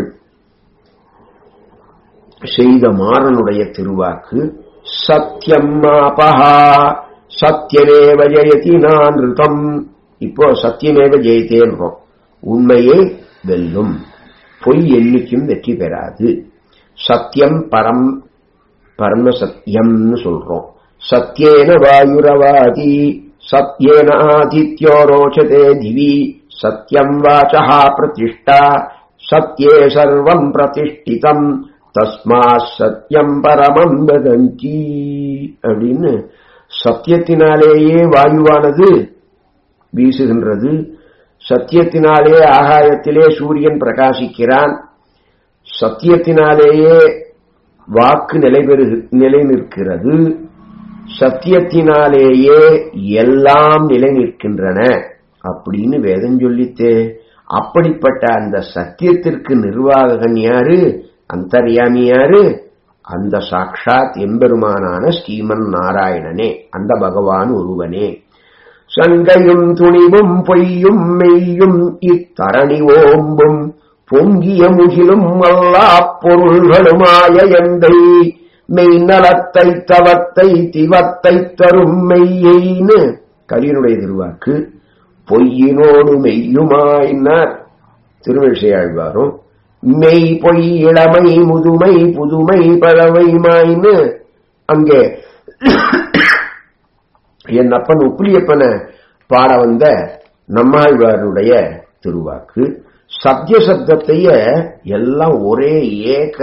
செய்த மாறனுடைய திருவாக்கு சத்தியம் மாபஹா சத்தியமேவ ஜெயதி நான் ரிதம் இப்போ சத்தியமேவ ஜெயத்தேன்றோம் உண்மையே வெல்லும் பொய் என்னைக்கும் வெற்றி பெறாது சத்தியம் பரம் பரம சத்தியம்னு சொல்றோம் சத்தியேன வாயுரவாதி சத்தியேன ஆதித்யோ ரோச்சதே திவி சத்தியம் வாச்சா பிரதிஷ்டா சத்தியே சர்வம் பிரதிஷ்டிதம் தஸ்மா சத்தியம் பரமம் வதந்தி அப்படின்னு சத்தியத்தினாலேயே வாயுவானது வீசுகின்றது சத்தியத்தினாலே ஆகாயத்திலே சூரியன் பிரகாசிக்கிறான் சத்தியத்தினாலேயே வாக்கு நிலைபெறு நிலை நிற்கிறது சத்தியத்தினாலேயே எல்லாம் நிலை நிற்கின்றன அப்படின்னு வேதம் சொல்லித்தே அப்படிப்பட்ட அந்த சத்தியத்திற்கு நிர்வாகன் யாரு அந்தர்யாமி யாரு அந்த சாட்சாத் எம்பெருமானான ஸ்ரீமன் நாராயணனே அந்த பகவான் ஒருவனே சங்கையும் துணிவும் பொய்யும் மெய்யும் இத்தரணி ஓம்பும் பொங்கிய முகிலும் அல்லா பொருள்களுமாய எந்தை மெய் நலத்தை தவத்தை திவத்தை தரும் மெய்யைன்னு கலியனுடைய திருவாக்கு பொய்யினோடு மெய்யுமாயினார் திருவிழாழ்வாரும் மெய் பொய் இளமை முதுமை புதுமை பழவைமாயின்னு அங்கே என் அப்பன் உப்புலியப்பனை பாட வந்த நம்மாழ்வாருடைய திருவாக்கு சத்திய சப்தத்தைய எல்லாம் ஒரே ஏக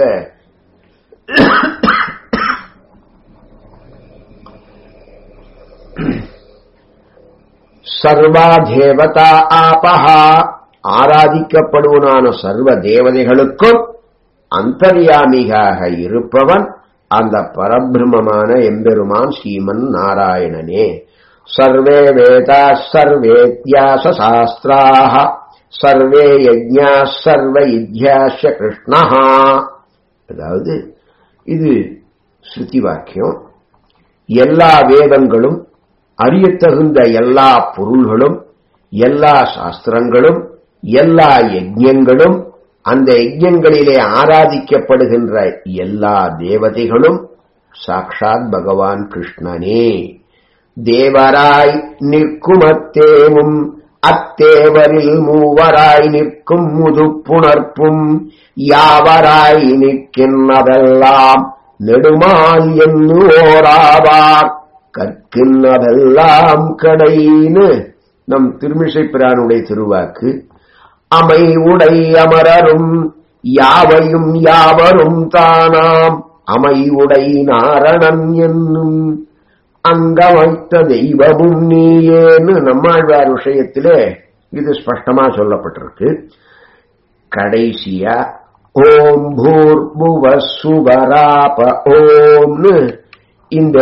சர்வா தேவதா ஆபஹா ஆராதிக்கப்படுவனான சர்வ தேவதைகளுக்கும் அந்தர்யாமிகாக இருப்பவன் அந்த பரபிரமமான எம்பெருமான் ஸ்ரீமன் நாராயணனே சர்வே வேதா சர்வேத்யாச சாஸ்திராக சர்வே யஜ்ஞா சர்வ இத்தியாச கிருஷ்ணா அதாவது இது ஸ்ருதி வாக்கியம் எல்லா வேதங்களும் அறியத்தகுந்த எல்லா பொருள்களும் எல்லா சாஸ்திரங்களும் எல்லா யஜ்யங்களும் அந்த யஜ்யங்களிலே ஆராதிக்கப்படுகின்ற எல்லா தேவதைகளும் சாக்ஷாத் பகவான் கிருஷ்ணனே தேவராய் நிற்கும் அத்தேவும் அத்தேவரில் மூவராய் நிற்கும் முதுப்புணர்ப்பும் யாவராய் நிற்கின்றதெல்லாம் நெடுமால் என்று ஓராவார் கற்கின்றதெல்லாம் கடைன்னு நம் திருமிசை பிரானுடைய திருவாக்கு அமை உடை அமரரும் யாவையும் யாவரும் தானாம் அமை உடை நாரணன் என்னும் அங்க வைத்த தெய்வமும் நீயேன்னு நம்மாழ்வார் விஷயத்திலே இது ஸ்பஷ்டமா சொல்லப்பட்டிருக்கு கடைசியா ஓம் பூர் புவ சுவராப ஓம்னு இந்த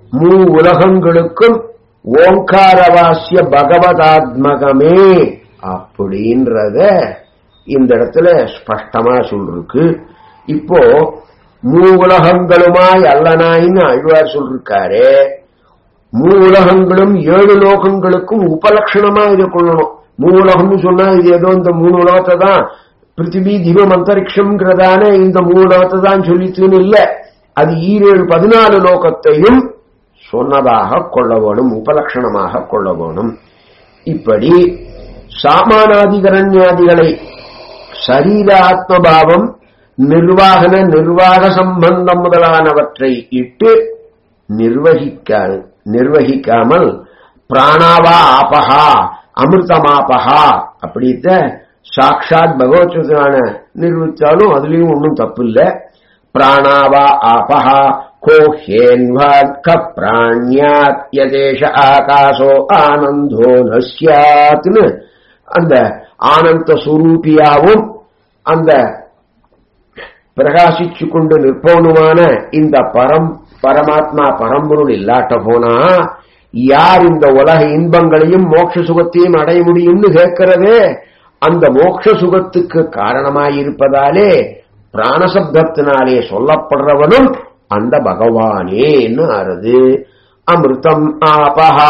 மூ உலகங்களுக்கும் ஓங்காரவாசிய பகவதாத்மகமே அப்படின்றத இந்த இடத்துல ஸ்பஷ்டமா சொல்லிருக்கு இப்போ மூ உலகங்களுமாய் அல்லனாயின்னு அழ்வார் சொல்லிருக்காரு மூ உலகங்களும் ஏழு லோகங்களுக்கும் உபலட்சணமா இதை கொள்ளணும் மூ உலகம்னு சொன்னா இது ஏதோ இந்த மூணு உலகத்தை தான் பிருத்திவி திவம் அந்தரிக்ஷம்ங்கிறதான இந்த மூணு உலகத்தை தான் சொல்லித்துன்னு இல்ல அது ஈரேழு பதினாலு லோகத்தையும் சொன்னதாக கொள்ள வேணும் உபலட்சணமாக கொள்ள வேணும் இப்படி சாமானாதிகரண்யாதிகளை சரீர ஆத்மபாவம் நிர்வாகன நிர்வாக சம்பந்தம் முதலானவற்றை இட்டு நிர்வகிக்க நிர்வகிக்காமல் பிராணாவா ஆபகா அமிர்தமாபகா அப்படித்த சாட்சாத் பகவத்கீதான நிர்வகித்தாலும் அதுலயும் ஒன்றும் தப்பு இல்ல பிராணாவா ஆபகா கோஹேன்வாக்க பிராணியாத் யதேஷ ஆகாசோ ஆனந்தோ நஸ்யாத்னு அந்த ஆனந்த சுரூபியாவும் அந்த பிரகாசிச்சு கொண்டு நிற்பவனுமான இந்த பரம் பரமாத்மா பரம்பொருள் இல்லாட்ட போனா யார் இந்த உலக இன்பங்களையும் மோட்ச சுகத்தையும் அடைய முடியும்னு கேட்கிறதே அந்த மோட்ச சுகத்துக்கு காரணமாயிருப்பதாலே பிராணசப்தத்தினாலே சொல்லப்படுறவனும் அந்த பகவானேன்னு அறுது அமிர்தம் ஆபஹா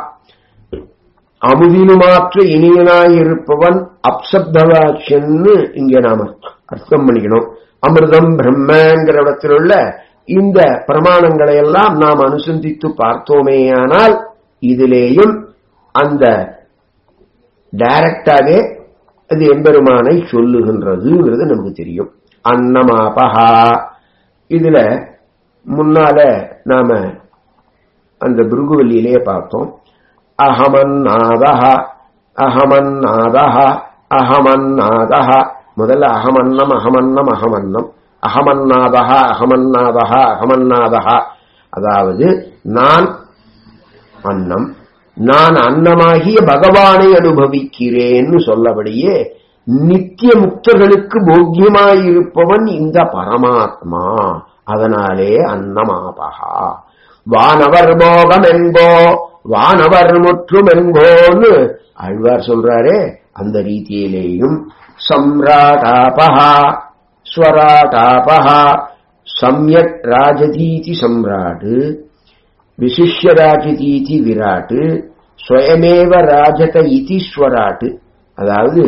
அமுதினுமாற்று இனியனாயிருப்பவன் அப்சப்தவாட்சன்னு இங்க நாம அர்த்தம் பண்ணிக்கணும் அமிர்தம் பிரம்மங்கிற இடத்தில் உள்ள இந்த பிரமாணங்களை எல்லாம் நாம் அனுசந்தித்து பார்த்தோமேயானால் இதிலேயும் அந்த டைரக்டாவே அது எம்பெருமானை சொல்லுகின்றதுங்கிறது நமக்கு தெரியும் அன்னமாபகா இதுல முன்னால நாம அந்த பிருகுவல்லியிலேயே பார்த்தோம் அகமன்னாதஹ அகமன்னாதஹ அகமன்னாதஹ முதல்ல அகமன்னம் அகமன்னம் அகமன்னம் அகமன்னாதஹ அகமன்னாதஹ அகமன்னாதஹ அதாவது நான் அன்னம் நான் அன்னமாகிய பகவானை அனுபவிக்கிறேன்னு சொல்லபடியே நித்திய முக்தர்களுக்கு போக்கியமாயிருப்பவன் இந்த பரமாத்மா அதனாலே அன்னமாபகா வானவர் போகம் என்போ வானவர் முற்றும் என்போன்னு ஆழ்வார் சொல்றாரே அந்த ரீதியிலேயும் சம்ராட்டாபகா ஸ்வராட்டாபகா சம்யக் ராஜதீதி சம்ராட் விசிஷ்ய ராஜதீதி விராட் ஸ்வயமேவ ராஜத இதி ஸ்வராட் அதாவது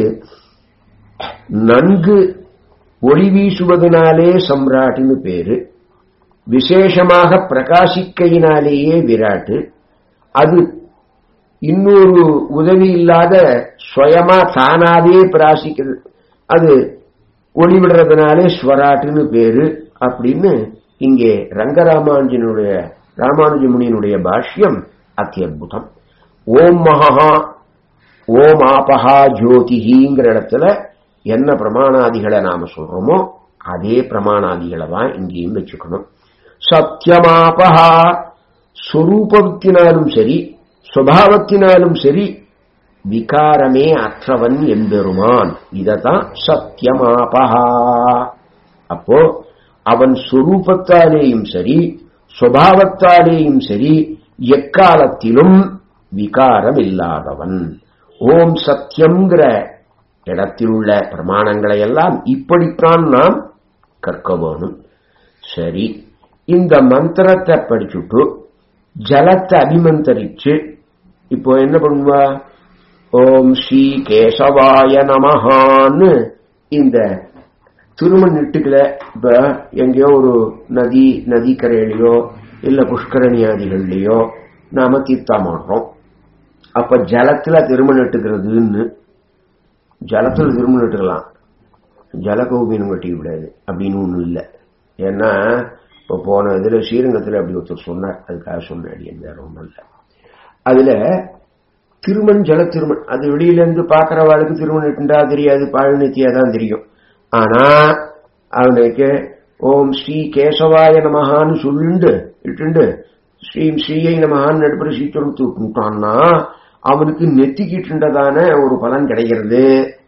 நன்கு ஒளி வீசுவதனாலே சம்ராட்னு பேரு விசேஷமாக பிரகாசிக்கையினாலேயே விராட்டு அது இன்னொரு உதவி இல்லாத சுயமா தானாவே பிராசிக்கிறது அது ஒளி விடுறதுனாலே ஸ்வராட்டுன்னு பேரு அப்படின்னு இங்கே ரங்கராமானுஜனுடைய ராமானுஜ முனியினுடைய பாஷ்யம் அத்தியுதம் ஓம் மகா ஓம் ஆபஹா ஜோதிஹிங்கிற இடத்துல என்ன பிரமாணாதிகளை நாம சொல்றோமோ அதே பிரமாணாதிகளை தான் இங்கேயும் வச்சுக்கணும் சத்தியமாபஹா சொரூபத்தினாலும் சரி சுவாவத்தினாலும் சரி விகாரமே அற்றவன் எம்பெருமான் இததான் சத்தியமாபஹா அப்போ அவன் சொரூபத்தாலேயும் சரி சுவாவத்தாலேயும் சரி எக்காலத்திலும் விகாரம் இல்லாதவன் ஓம் சத்தியம்ங்கிற இடத்தில் உள்ள பிரமாணங்களை எல்லாம் இப்படித்தான் நாம் கற்க வேணும் சரி இந்த மந்திரத்தை படிச்சுட்டு ஜலத்தை அபிமந்தரிச்சு இப்போ என்ன பண்ணுவா ஓம் ஸ்ரீ கேசவாய நமஹான்னு இந்த திருமண் நெட்டுக்கல இப்ப எங்கேயோ ஒரு நதி நதிக்கரையிலையோ இல்ல புஷ்கரணியாதிகள்லயோ நாம தீர்த்தாமாடுறோம் அப்ப ஜலத்துல திருமணம் நட்டுக்கிறதுன்னு ஜலத்துல திருமணம் நட்டுக்கலாம் ஜலகோபினம் கட்டி விடாது அப்படின்னு ஒண்ணும் இல்லை ஏன்னா இப்போ போன இதுல ஸ்ரீரங்கத்துல அப்படி ஒருத்தர் சொன்னார் அதுக்காக சொன்னாடி வேற ஒன்றும் இல்லை அதுல திருமண் ஜல திருமண் அது வெளியில இருந்து பாக்குறவாளுக்கு திருமணம் இட்டுண்டா தெரியாது பழனித்தியா தான் தெரியும் ஆனா அவனுக்கு ஓம் ஸ்ரீ கேசவாய நமகான்னு சொல்லிண்டு இட்டுண்டு ஸ்ரீம் ஸ்ரீயை நமகான்னு நடுப்புற சீக்கிரம் தூக்கிட்டான்னா அவனுக்கு நெத்திக்கிட்டுண்டதான ஒரு பலன் கிடைக்கிறது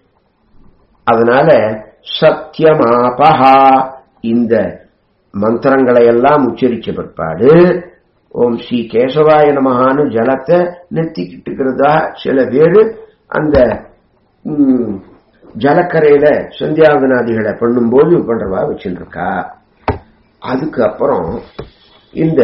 அதனால சத்தியமாபகா இந்த மந்திரங்களை எல்லாம் உச்சரிச்ச பிற்பாடு ஓம் ஸ்ரீ கேசவாய நமகான்னு ஜலத்தை நெத்திக்கிட்டு இருக்கிறதா சில பேரு அந்த ம், ஜலக்கரையில சந்தியாவதனாதிகளை பண்ணும்போது பண்றவா வச்சுட்டு இருக்கா அதுக்கு அப்புறம் இந்த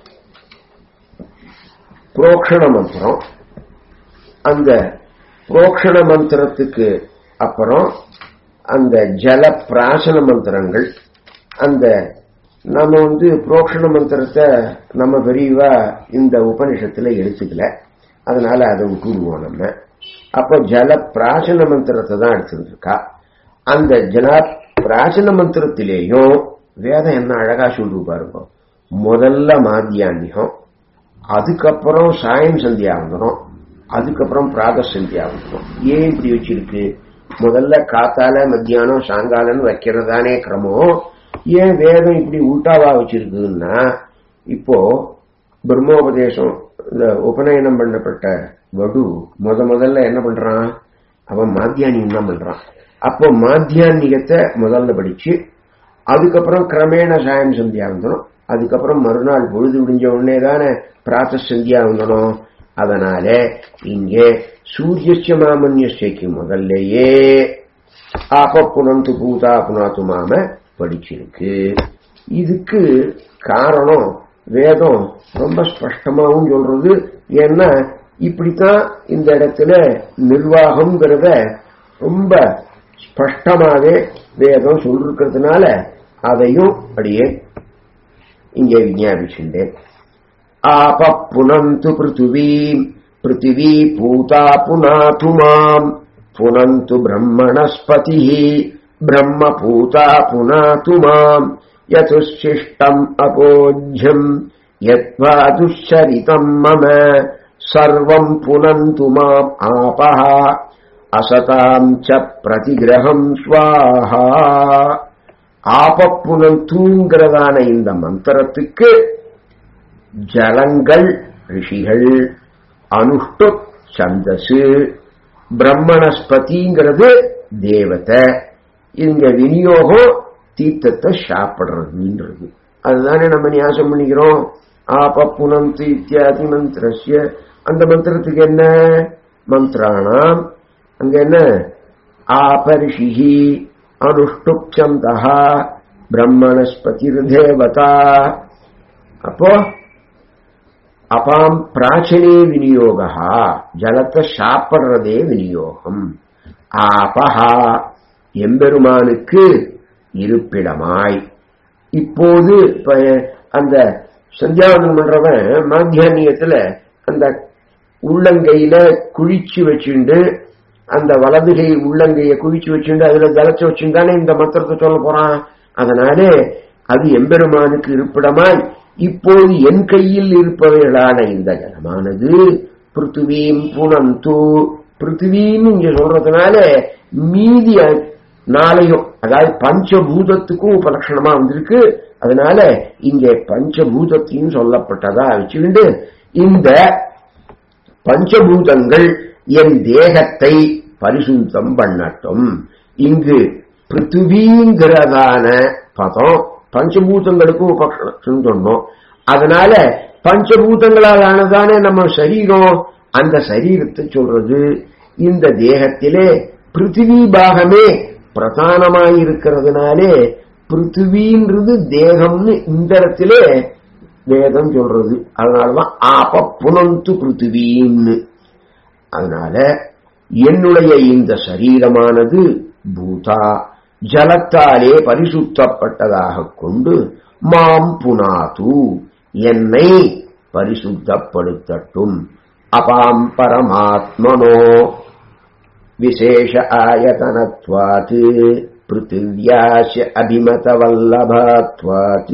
புரோக்ஷண மந்திரம் அந்த புரோக்ஷண மந்திரத்துக்கு அப்புறம் அந்த ஜல பிராசன மந்திரங்கள் அந்த நம்ம வந்து புரோக்ஷண மந்திரத்தை நம்ம பெரியவா இந்த உபனிஷத்துல எடுத்துக்கல அதனால அதை விட்டுடுவோம் நம்ம அப்ப ஜல பிராசன மந்திரத்தை தான் எடுத்துட்டு இருக்கா அந்த ஜல பிராசன மந்திரத்திலேயும் வேதம் என்ன அழகா சொல்லு பாருங்க முதல்ல மாத்தியான்யம் அதுக்கப்புறம் சாயம் சந்தியாவந்தனம் அதுக்கப்புறம் பிராத சந்தியாவந்தனம் ஏன் இப்படி வச்சிருக்கு முதல்ல காத்தால மத்தியானம் சாயங்காலம்னு வைக்கிறதானே கிரமம் ஏன் வேதம் இப்படி உல்டாவா வச்சிருக்குன்னா இப்போ பிரம்மோபதேசம் இந்த உபநயனம் பண்ணப்பட்ட வடு முத முதல்ல என்ன பண்றான் அவன் மாத்தியானியம் தான் பண்றான் அப்போ மாத்தியானிகத்தை முதல்ல படிச்சு அதுக்கப்புறம் கிரமேண சாயம் சந்தியாவந்தனம் அதுக்கப்புறம் மறுநாள் பொழுது விடிஞ்ச உடனே தானே பிராத்த சந்தியாவந்தனம் அதனால இங்கே சூரியஸ்ய மாமன்யஸ்டைக்கு முதல்லையே ஆப புனந்து பூதா புனாத்து மாம படிச்சிருக்கு இதுக்கு காரணம் வேதம் ரொம்ப ஸ்பஷ்டமாவும் சொல்றது ஏன்னா இப்படித்தான் இந்த இடத்துல நிர்வாகம்ங்கிறத ரொம்ப ஸ்பஷ்டமாவே வேதம் சொல்லிருக்கிறதுனால அதையும் அப்படியே இங்கே விஞ்ஞாபிச்சுட்டேன் ஆப புனந்து பிருத்திவீம் பிருத்திவி பூதா புனாது மாம் புனந்து பிரம்மணஸ்பதி பிரம்ம பூதா புனாது மாம் யதுஷிஷ்டம் அபோஜ்யம் யத்வா துஷரிதம் மம சர்வம் புனந்து மாம் ஆபஹ அசதாம் ச பிரதிகிரகம் ஸ்வாஹா ஆபப்புனந்தூங்கிறதான இந்த மந்திரத்துக்கு ஜலங்கள் ரிஷிகள் அனுஷ்டு சந்தசு பிரம்மணஸ்பதிங்கிறது தேவதை இங்க விநியோகம் தீர்த்தத்தை சாப்பிடுறதுன்றது அதுதானே நம்ம நியாசம் பண்ணிக்கிறோம் ஆப புனந்து இத்தியாதி மந்திரஸ்ய அந்த மந்திரத்துக்கு என்ன மந்திராணாம் அங்க என்ன ஆபரிஷி அனுஷ்டுப்சந்தா பிரம்மணஸ்பதிர் தேவதா அப்போ அபாம் பிராச்சனே விநியோகா ஜலத்தை சாப்பிடுறதே விநியோகம் ஆபஹா எம்பெருமானுக்கு இருப்பிடமாய் இப்போது இப்ப அந்த சந்தியாவந்தனம் பண்றவன் மாத்தியானியத்துல அந்த உள்ளங்கையில குழிச்சு வச்சுண்டு அந்த வலதுகை உள்ளங்கைய குழிச்சு வச்சுண்டு அதுல ஜலச்சு வச்சுட்டானே இந்த மந்திரத்தை சொல்ல போறான் அதனாலே அது எம்பெருமானுக்கு இருப்பிடமாய் இப்போது என் கையில் இருப்பவைகளான இந்த ஜலமானது பிருத்திவீம் புனந்து பிருத்திவின்னு இங்க சொல்றதுனால மீதி நாளையும் அதாவது பஞ்சபூதத்துக்கும் உபலட்சணமா வந்திருக்கு அதனால இங்கே பஞ்சபூதத்தையும் சொல்லப்பட்டதா வச்சுக்கிண்டு இந்த பஞ்சபூதங்கள் என் தேகத்தை பரிசுத்தம் பண்ணட்டும் இங்கு பிருத்திவிங்கிறதான பதம் பஞ்சபூதங்களுக்கும் உபலட்சணம் சொன்னோம் அதனால பஞ்சபூதங்களால் ஆனதானே நம்ம சரீரம் அந்த சரீரத்தை சொல்றது இந்த தேகத்திலே பிருத்திவி பாகமே பிரதானமாயிருக்கிறதுனாலே பிருத்திவின்றது தேகம்னு இந்த இடத்திலே வேதம் சொல்றது அதனாலதான் ஆப புனந்து பிருத்திவின்னு அதனால என்னுடைய இந்த சரீரமானது பூதா ஜலத்தாலே பரிசுத்தப்பட்டதாக கொண்டு மாம் புனாது என்னை பரிசுத்தப்படுத்தட்டும் அபாம் பரமாத்மனோ விசேஷ ஆயதனத்வாத் பிருத்திவியாச அபிமதவல்லபாத்வாத்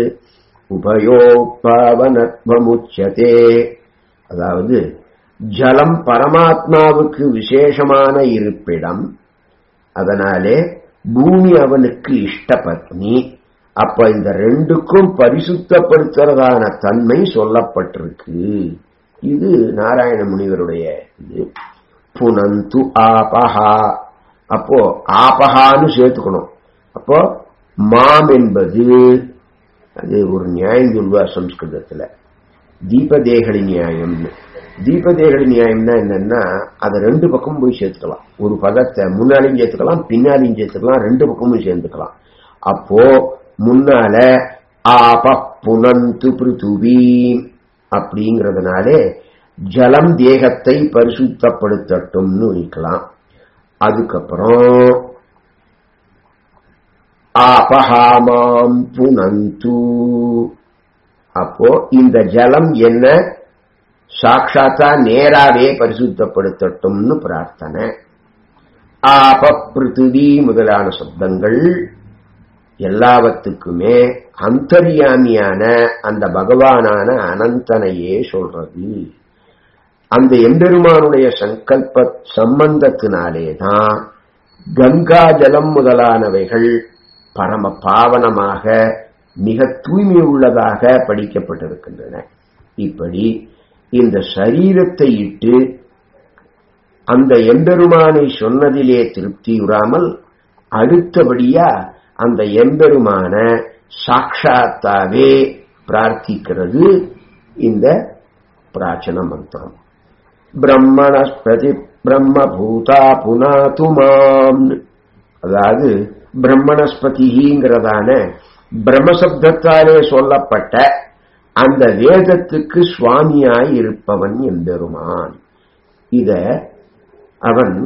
உபயோக்பாவனத்வமுச்சதே அதாவது ஜலம் பரமாத்மாவுக்கு விசேஷமான இருப்பிடம் அதனாலே பூமி அவனுக்கு இஷ்டபத்னி அப்ப இந்த ரெண்டுக்கும் பரிசுத்தப்படுத்துறதான தன்மை சொல்லப்பட்டிருக்கு இது நாராயண முனிவருடைய இது புனந்து ஆபஹா அப்போ ஆபஹான்னு சேர்த்துக்கணும் அப்போ மாம் என்பது அது ஒரு நியாயம் சொல்வா சம்ஸ்கிருதத்துல தீபதேகலி நியாயம்னு தீபதேகலி நியாயம்னா என்னன்னா அதை ரெண்டு பக்கமும் போய் சேர்த்துக்கலாம் ஒரு பதத்தை முன்னாலையும் சேர்த்துக்கலாம் பின்னாலையும் சேர்த்துக்கலாம் ரெண்டு பக்கமும் சேர்த்துக்கலாம் அப்போ முன்னால ஆப புனந்து பிருத்துவி அப்படிங்கறதுனாலே ஜலம் தேகத்தை பரிசுத்தப்படுத்தட்டும்னு வைக்கலாம் அதுக்கப்புறம் ஆபஹாமாம் புனந்து அப்போ இந்த ஜலம் என்ன சாட்சாத்தா நேராவே பரிசுத்தப்படுத்தட்டும்னு பிரார்த்தனை ஆப பிருத்திவி முதலான சப்தங்கள் எல்லாவத்துக்குமே அந்தர்யாமியான அந்த பகவானான அனந்தனையே சொல்றது அந்த எம்பெருமானுடைய சங்கல்ப சம்பந்தத்தினாலேதான் கங்கா ஜலம் முதலானவைகள் பரம பாவனமாக மிக தூய்மை உள்ளதாக படிக்கப்பட்டிருக்கின்றன இப்படி இந்த சரீரத்தை இட்டு அந்த எம்பெருமானை சொன்னதிலே திருப்தியுறாமல் அடுத்தபடியா அந்த எம்பெருமான சாட்சாத்தாவே பிரார்த்திக்கிறது இந்த பிராச்சன மந்திரம் பிரம்மணஸ்பதி பிரம்மபூதா புனாது மாம் அதாவது பிரம்மணஸ்பதிங்கிறதான பிரம்மசப்தத்தாலே சொல்லப்பட்ட அந்த வேதத்துக்கு சுவாமியாய் இருப்பவன் எம்பெருமான் இத அவன்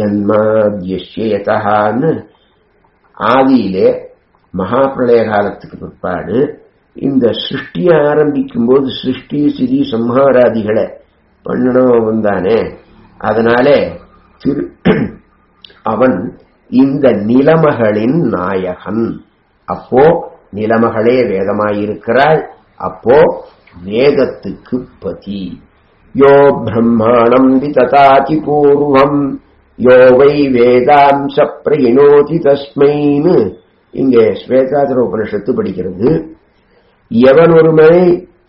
ஜன்மாத்யேதான்னு ஆதியிலே மகா பிரளய காலத்துக்கு பிற்பாடு இந்த சிருஷ்டியை ஆரம்பிக்கும் போது சிருஷ்டி சிறி சம்ஹாராதிகளை பண்ணணும் வந்தானே அதனாலே திரு அவன் இந்த நிலமகளின் நாயகன் அப்போ நிலமகளே வேதமாயிருக்கிறாள் அப்போ வேதத்துக்கு பதி யோ பிரம்மாணம் விததாதி பூர்வம் யோ வை வேதாம்ச பிரயினோதி தஸ்மைன்னு இங்கே ஸ்வேதாதிர உபனிஷத்து படிக்கிறது எவன் ஒருவனை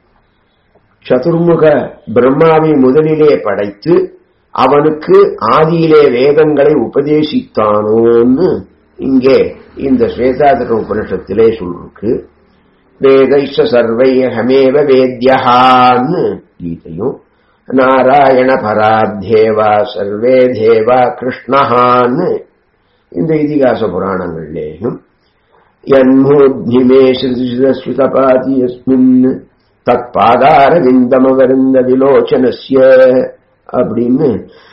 சதுர்முக பிரம்மாவை முதலிலே படைத்து அவனுக்கு ஆதியிலே வேதங்களை உபதேசித்தானோன்னு இங்கே இந்த ஸ்வேதாதிர உபனிஷத்திலே சொல்லிருக்கு வேதைஷ சர்வை ஹமேவ வேத்யஹான்னு கீதையும் நாராயண பராத்தேவா சர்வே தேவா கிருஷ்ணஹான்னு இந்த இதிகாச புராணங்கள்லேயும் யன்மூத்னிமே ஸ்ருதபாதி யஸ்மின் தத் பாதார விந்தமவருந்த விலோச்சனஸ்ய அப்படின்னு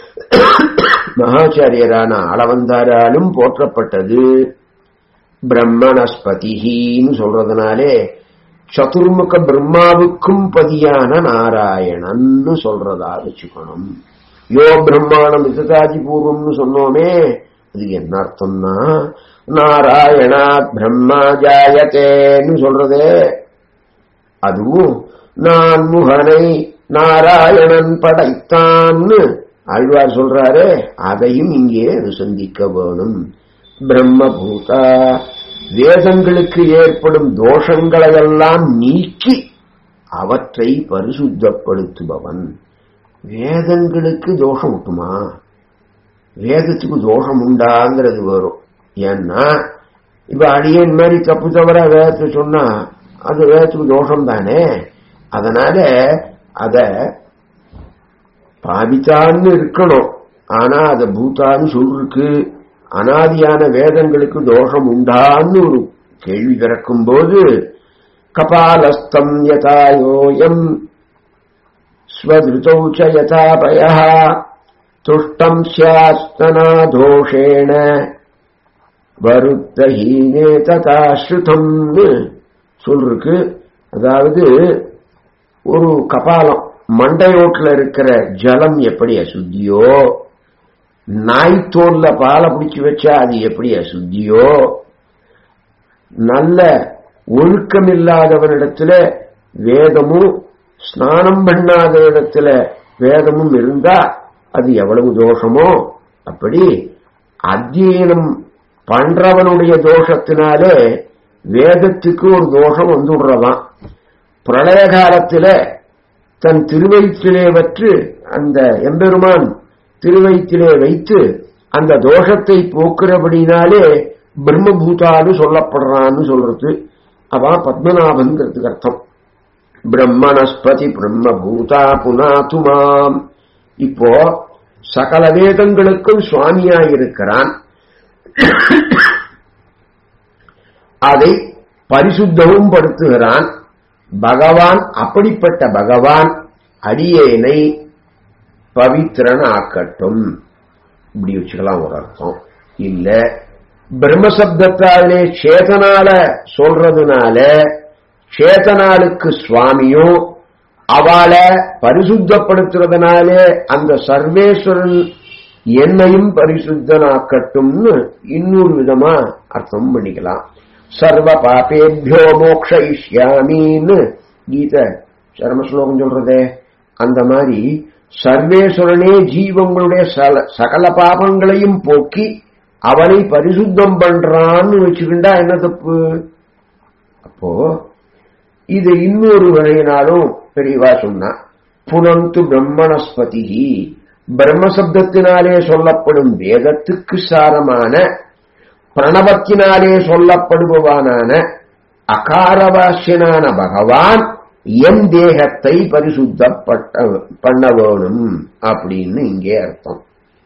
மகாச்சாரியரான அளவந்தாராலும் போற்றப்பட்டது பிரம்மணஸ்பதின்னு சொல்றதுனாலே சதுர்முக பிரம்மாவுக்கும் பதியான நாராயணன்னு சொல்றதா வச்சுக்கணும் யோ பிரம்மாணம் விததாதி பூர்வம்னு சொன்னோமே அது என்ன அர்த்தம்னா நாராயணா பிரம்மா ஜாயத்தேன்னு சொல்றதே அதுவும் நான் முகனை நாராயணன் படைத்தான்னு ஆழ்வார் சொல்றாரு அதையும் இங்கே அனுசந்திக்க வேணும் பிரம்மபூதா வேதங்களுக்கு ஏற்படும் தோஷங்களையெல்லாம் நீக்கி அவற்றை பரிசுத்தப்படுத்துபவன் வேதங்களுக்கு தோஷம் விட்டுமா வேதத்துக்கு தோஷம் உண்டாங்கிறது வரும் ஏன்னா இப்ப அடியன் மாதிரி தப்பு தவிர வேதத்தை சொன்னா அது வேதத்துக்கு தோஷம் தானே அதனால அத பாவித்தான்னு இருக்கணும் ஆனா அத பூத்தான்னு சொல்லிருக்கு அனாதியான வேதங்களுக்கு தோஷம் உண்டான்னு ஒரு கேள்வி பிறக்கும் போது கபாலஸ்தம் யதாயோயம் ஸ்வதிருத்தௌ ச யதா பய துஷ்டம் சியாஸ்தனா தோஷேண வருத்தஹீனே ததா ஸ்ருதம்னு சொல்லிருக்கு அதாவது ஒரு கபாலம் மண்டையோட்டில் இருக்கிற ஜலம் எப்படி அசுத்தியோ நாய்த்தோல்ல பாலை பிடிச்சு வச்சா அது எப்படி அசுத்தியோ நல்ல ஒழுக்கமில்லாதவனிடத்துல வேதமும் ஸ்நானம் பண்ணாத இடத்துல வேதமும் இருந்தா அது எவ்வளவு தோஷமோ அப்படி அத்தியனம் பண்றவனுடைய தோஷத்தினாலே வேதத்துக்கு ஒரு தோஷம் வந்துடுறதான் பிரளய காலத்துல தன் திருவயிற்றிலே வற்று அந்த எம்பெருமான் திருவயிற்றிலே வைத்து அந்த தோஷத்தை போக்குறபடினாலே பிரம்மபூதான்னு சொல்லப்படுறான்னு சொல்றது அவன் பத்மநாபன்கிறதுக்கு அர்த்தம் பிரம்மணஸ்பதி பிரம்மபூதா புனாத்து மாம் இப்போ சகல வேதங்களுக்கும் சுவாமியாயிருக்கிறான் அதை பரிசுத்தமும் படுத்துகிறான் பகவான் அப்படிப்பட்ட பகவான் அடியேனை பவித்திரன் ஆக்கட்டும் இப்படி வச்சுக்கலாம் ஒரு அர்த்தம் இல்ல பிரம்மசப்தத்தாலே சேதனால சொல்றதுனால சேதனாளுக்கு சுவாமியும் அவளை பரிசுத்தப்படுத்துறதுனாலே அந்த சர்வேஸ்வரன் என்னையும் பரிசுத்தனாக்கட்டும்னு இன்னொரு விதமா அர்த்தம் பண்ணிக்கலாம் சர்வ பாபேபியோ மோக்ஷயிஷ்யாமின்னு கீத சர்ம ஸ்லோகம் சொல்றதே அந்த மாதிரி சர்வேஸ்வரனே ஜீவங்களுடைய சகல பாபங்களையும் போக்கி அவனை பரிசுத்தம் பண்றான்னு வச்சுக்கிண்டா என்ன தப்பு அப்போ இது இன்னொரு வகையினாலும் பெரியவா சொன்னா புனந்து பிரம்மணஸ்பதி பிரம்மசப்தத்தினாலே சொல்லப்படும் வேதத்துக்கு சாரமான பிரணவத்தினாலே சொல்லப்படுபவானான அகாரவாசியனான பகவான் என் தேகத்தை பரிசுத்தப்பட்ட பண்ண வேணும் அப்படின்னு இங்கே அர்த்தம்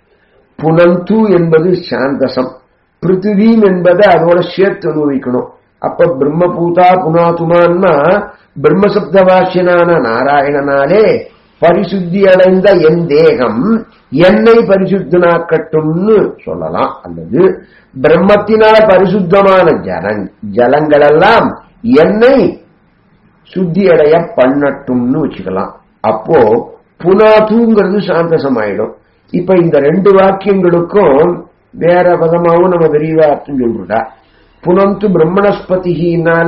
புனந்து என்பது சாந்தசம் பிருத்திவீம் என்பதை அதோட சேர்த்து அனுபவிக்கணும் அப்ப பிரம்மபூதா புனாத்துமான்னா பிரம்மசப்தவாசியனான நாராயணனாலே பரிசுத்தி அடைந்த என் தேகம் என்னை பரிசுத்தனாக்கட்டும்னு சொல்லலாம் அல்லது பிரம்மத்தினால் பரிசுத்தமான ஜலங் ஜலங்களெல்லாம் என்னை சுத்தியடைய பண்ணட்டும்னு வச்சுக்கலாம் அப்போ புனாத்துங்கிறது சாந்தசம் ஆயிடும் இப்ப இந்த ரெண்டு வாக்கியங்களுக்கும் வேற விதமாவும் நம்ம விரிவா அர்த்தம் சொல்றா புனந்து பிரம்மணஸ்பதினால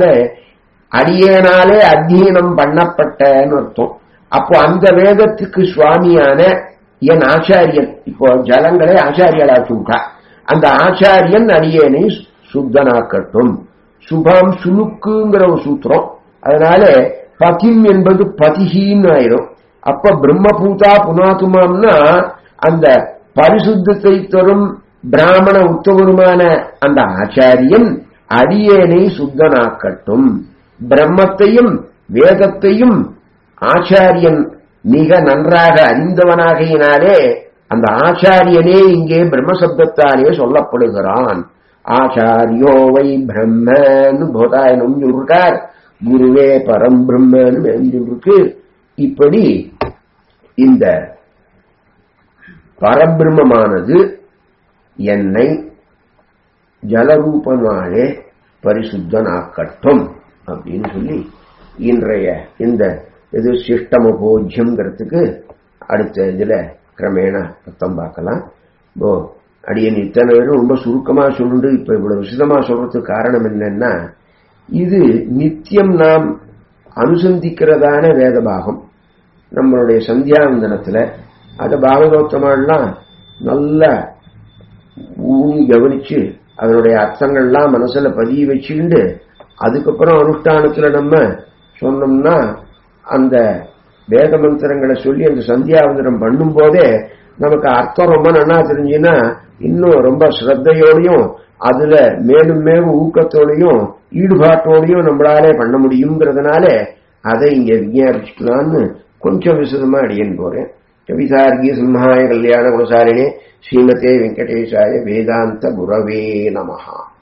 அடியனாலே அத்தியனம் பண்ணப்பட்டன்னு அர்த்தம் அப்போ அந்த வேதத்துக்கு சுவாமியான என் ஆச்சாரியன் இப்போ ஜலங்களை ஆச்சாரியலாக்கி விட்டா அந்த ஆச்சாரியன் அடியனை சுத்தனாக்கட்டும் சுபம் சுலுக்குங்கிற ஒரு சூத்திரம் அதனால பதிம் என்பது பதிகின்னு ஆயிரும் அப்ப பிரம்மபூதா புனாத்துமாம்னா அந்த பரிசுத்தத்தை தரும் பிராமண உத்தவருமான அந்த ஆச்சாரியன் அடியேனை சுத்தனாக்கட்டும் பிரம்மத்தையும் வேதத்தையும் ஆச்சாரியன் மிக நன்றாக அறிந்தவனாகையினாலே அந்த ஆச்சாரியனே இங்கே பிரம்மசப்தத்தாலே சொல்லப்படுகிறான் ஆச்சாரியோவை பிரம்மன்னு போதாயனும் சொல்றார் குருவே பரம் பிரம்மன்னு சொல்லிருக்கு இப்படி இந்த பரபிரம்மமானது என்னை ஜலரூபமானே பரிசுத்தனாக்கட்டும் அப்படின்னு சொல்லி இன்றைய இந்த இது சிஷ்டம போஜ்யம்ங்கிறதுக்கு அடுத்த இதுல கிரமேண அர்த்தம் பார்க்கலாம் ஓ அடியன் இத்தனை பேரும் ரொம்ப சுருக்கமா சொல்லுண்டு இப்ப இவ்வளவு விசிதமா சொல்றதுக்கு காரணம் என்னன்னா இது நித்தியம் நாம் அனுசந்திக்கிறதான வேத பாகம் நம்மளுடைய சந்தியாவந்தனத்துல அத பாகவதோத்தமெல்லாம் நல்லா ஊனி கவனிச்சு அதனுடைய அர்த்தங்கள்லாம் மனசுல பதிய வச்சுக்கிண்டு அதுக்கப்புறம் அனுஷ்டானத்துல நம்ம சொன்னோம்னா அந்த வேத மந்திரங்களை சொல்லி அந்த சந்தியாவந்தனம் பண்ணும் போதே நமக்கு அர்த்தம் ரொம்ப நன்னா தெரிஞ்சுன்னா இன்னும் ரொம்ப ஸ்ரத்தையோடையும் அதுல மேலும் மேலும் ஊக்கத்தோடையும் ஈடுபாட்டோடையும் நம்மளாலே பண்ண முடியுங்கிறதுனால அதை இங்க விஞ்ஞாபிச்சுக்கலான்னு கொஞ்சம் விசதமா அடியேன் போறேன் கவிதார்கி சிம்ஹாய கல்யாண குணசாலினே ஸ்ரீமதே வெங்கடேஷாய வேதாந்த குரவே நமஹா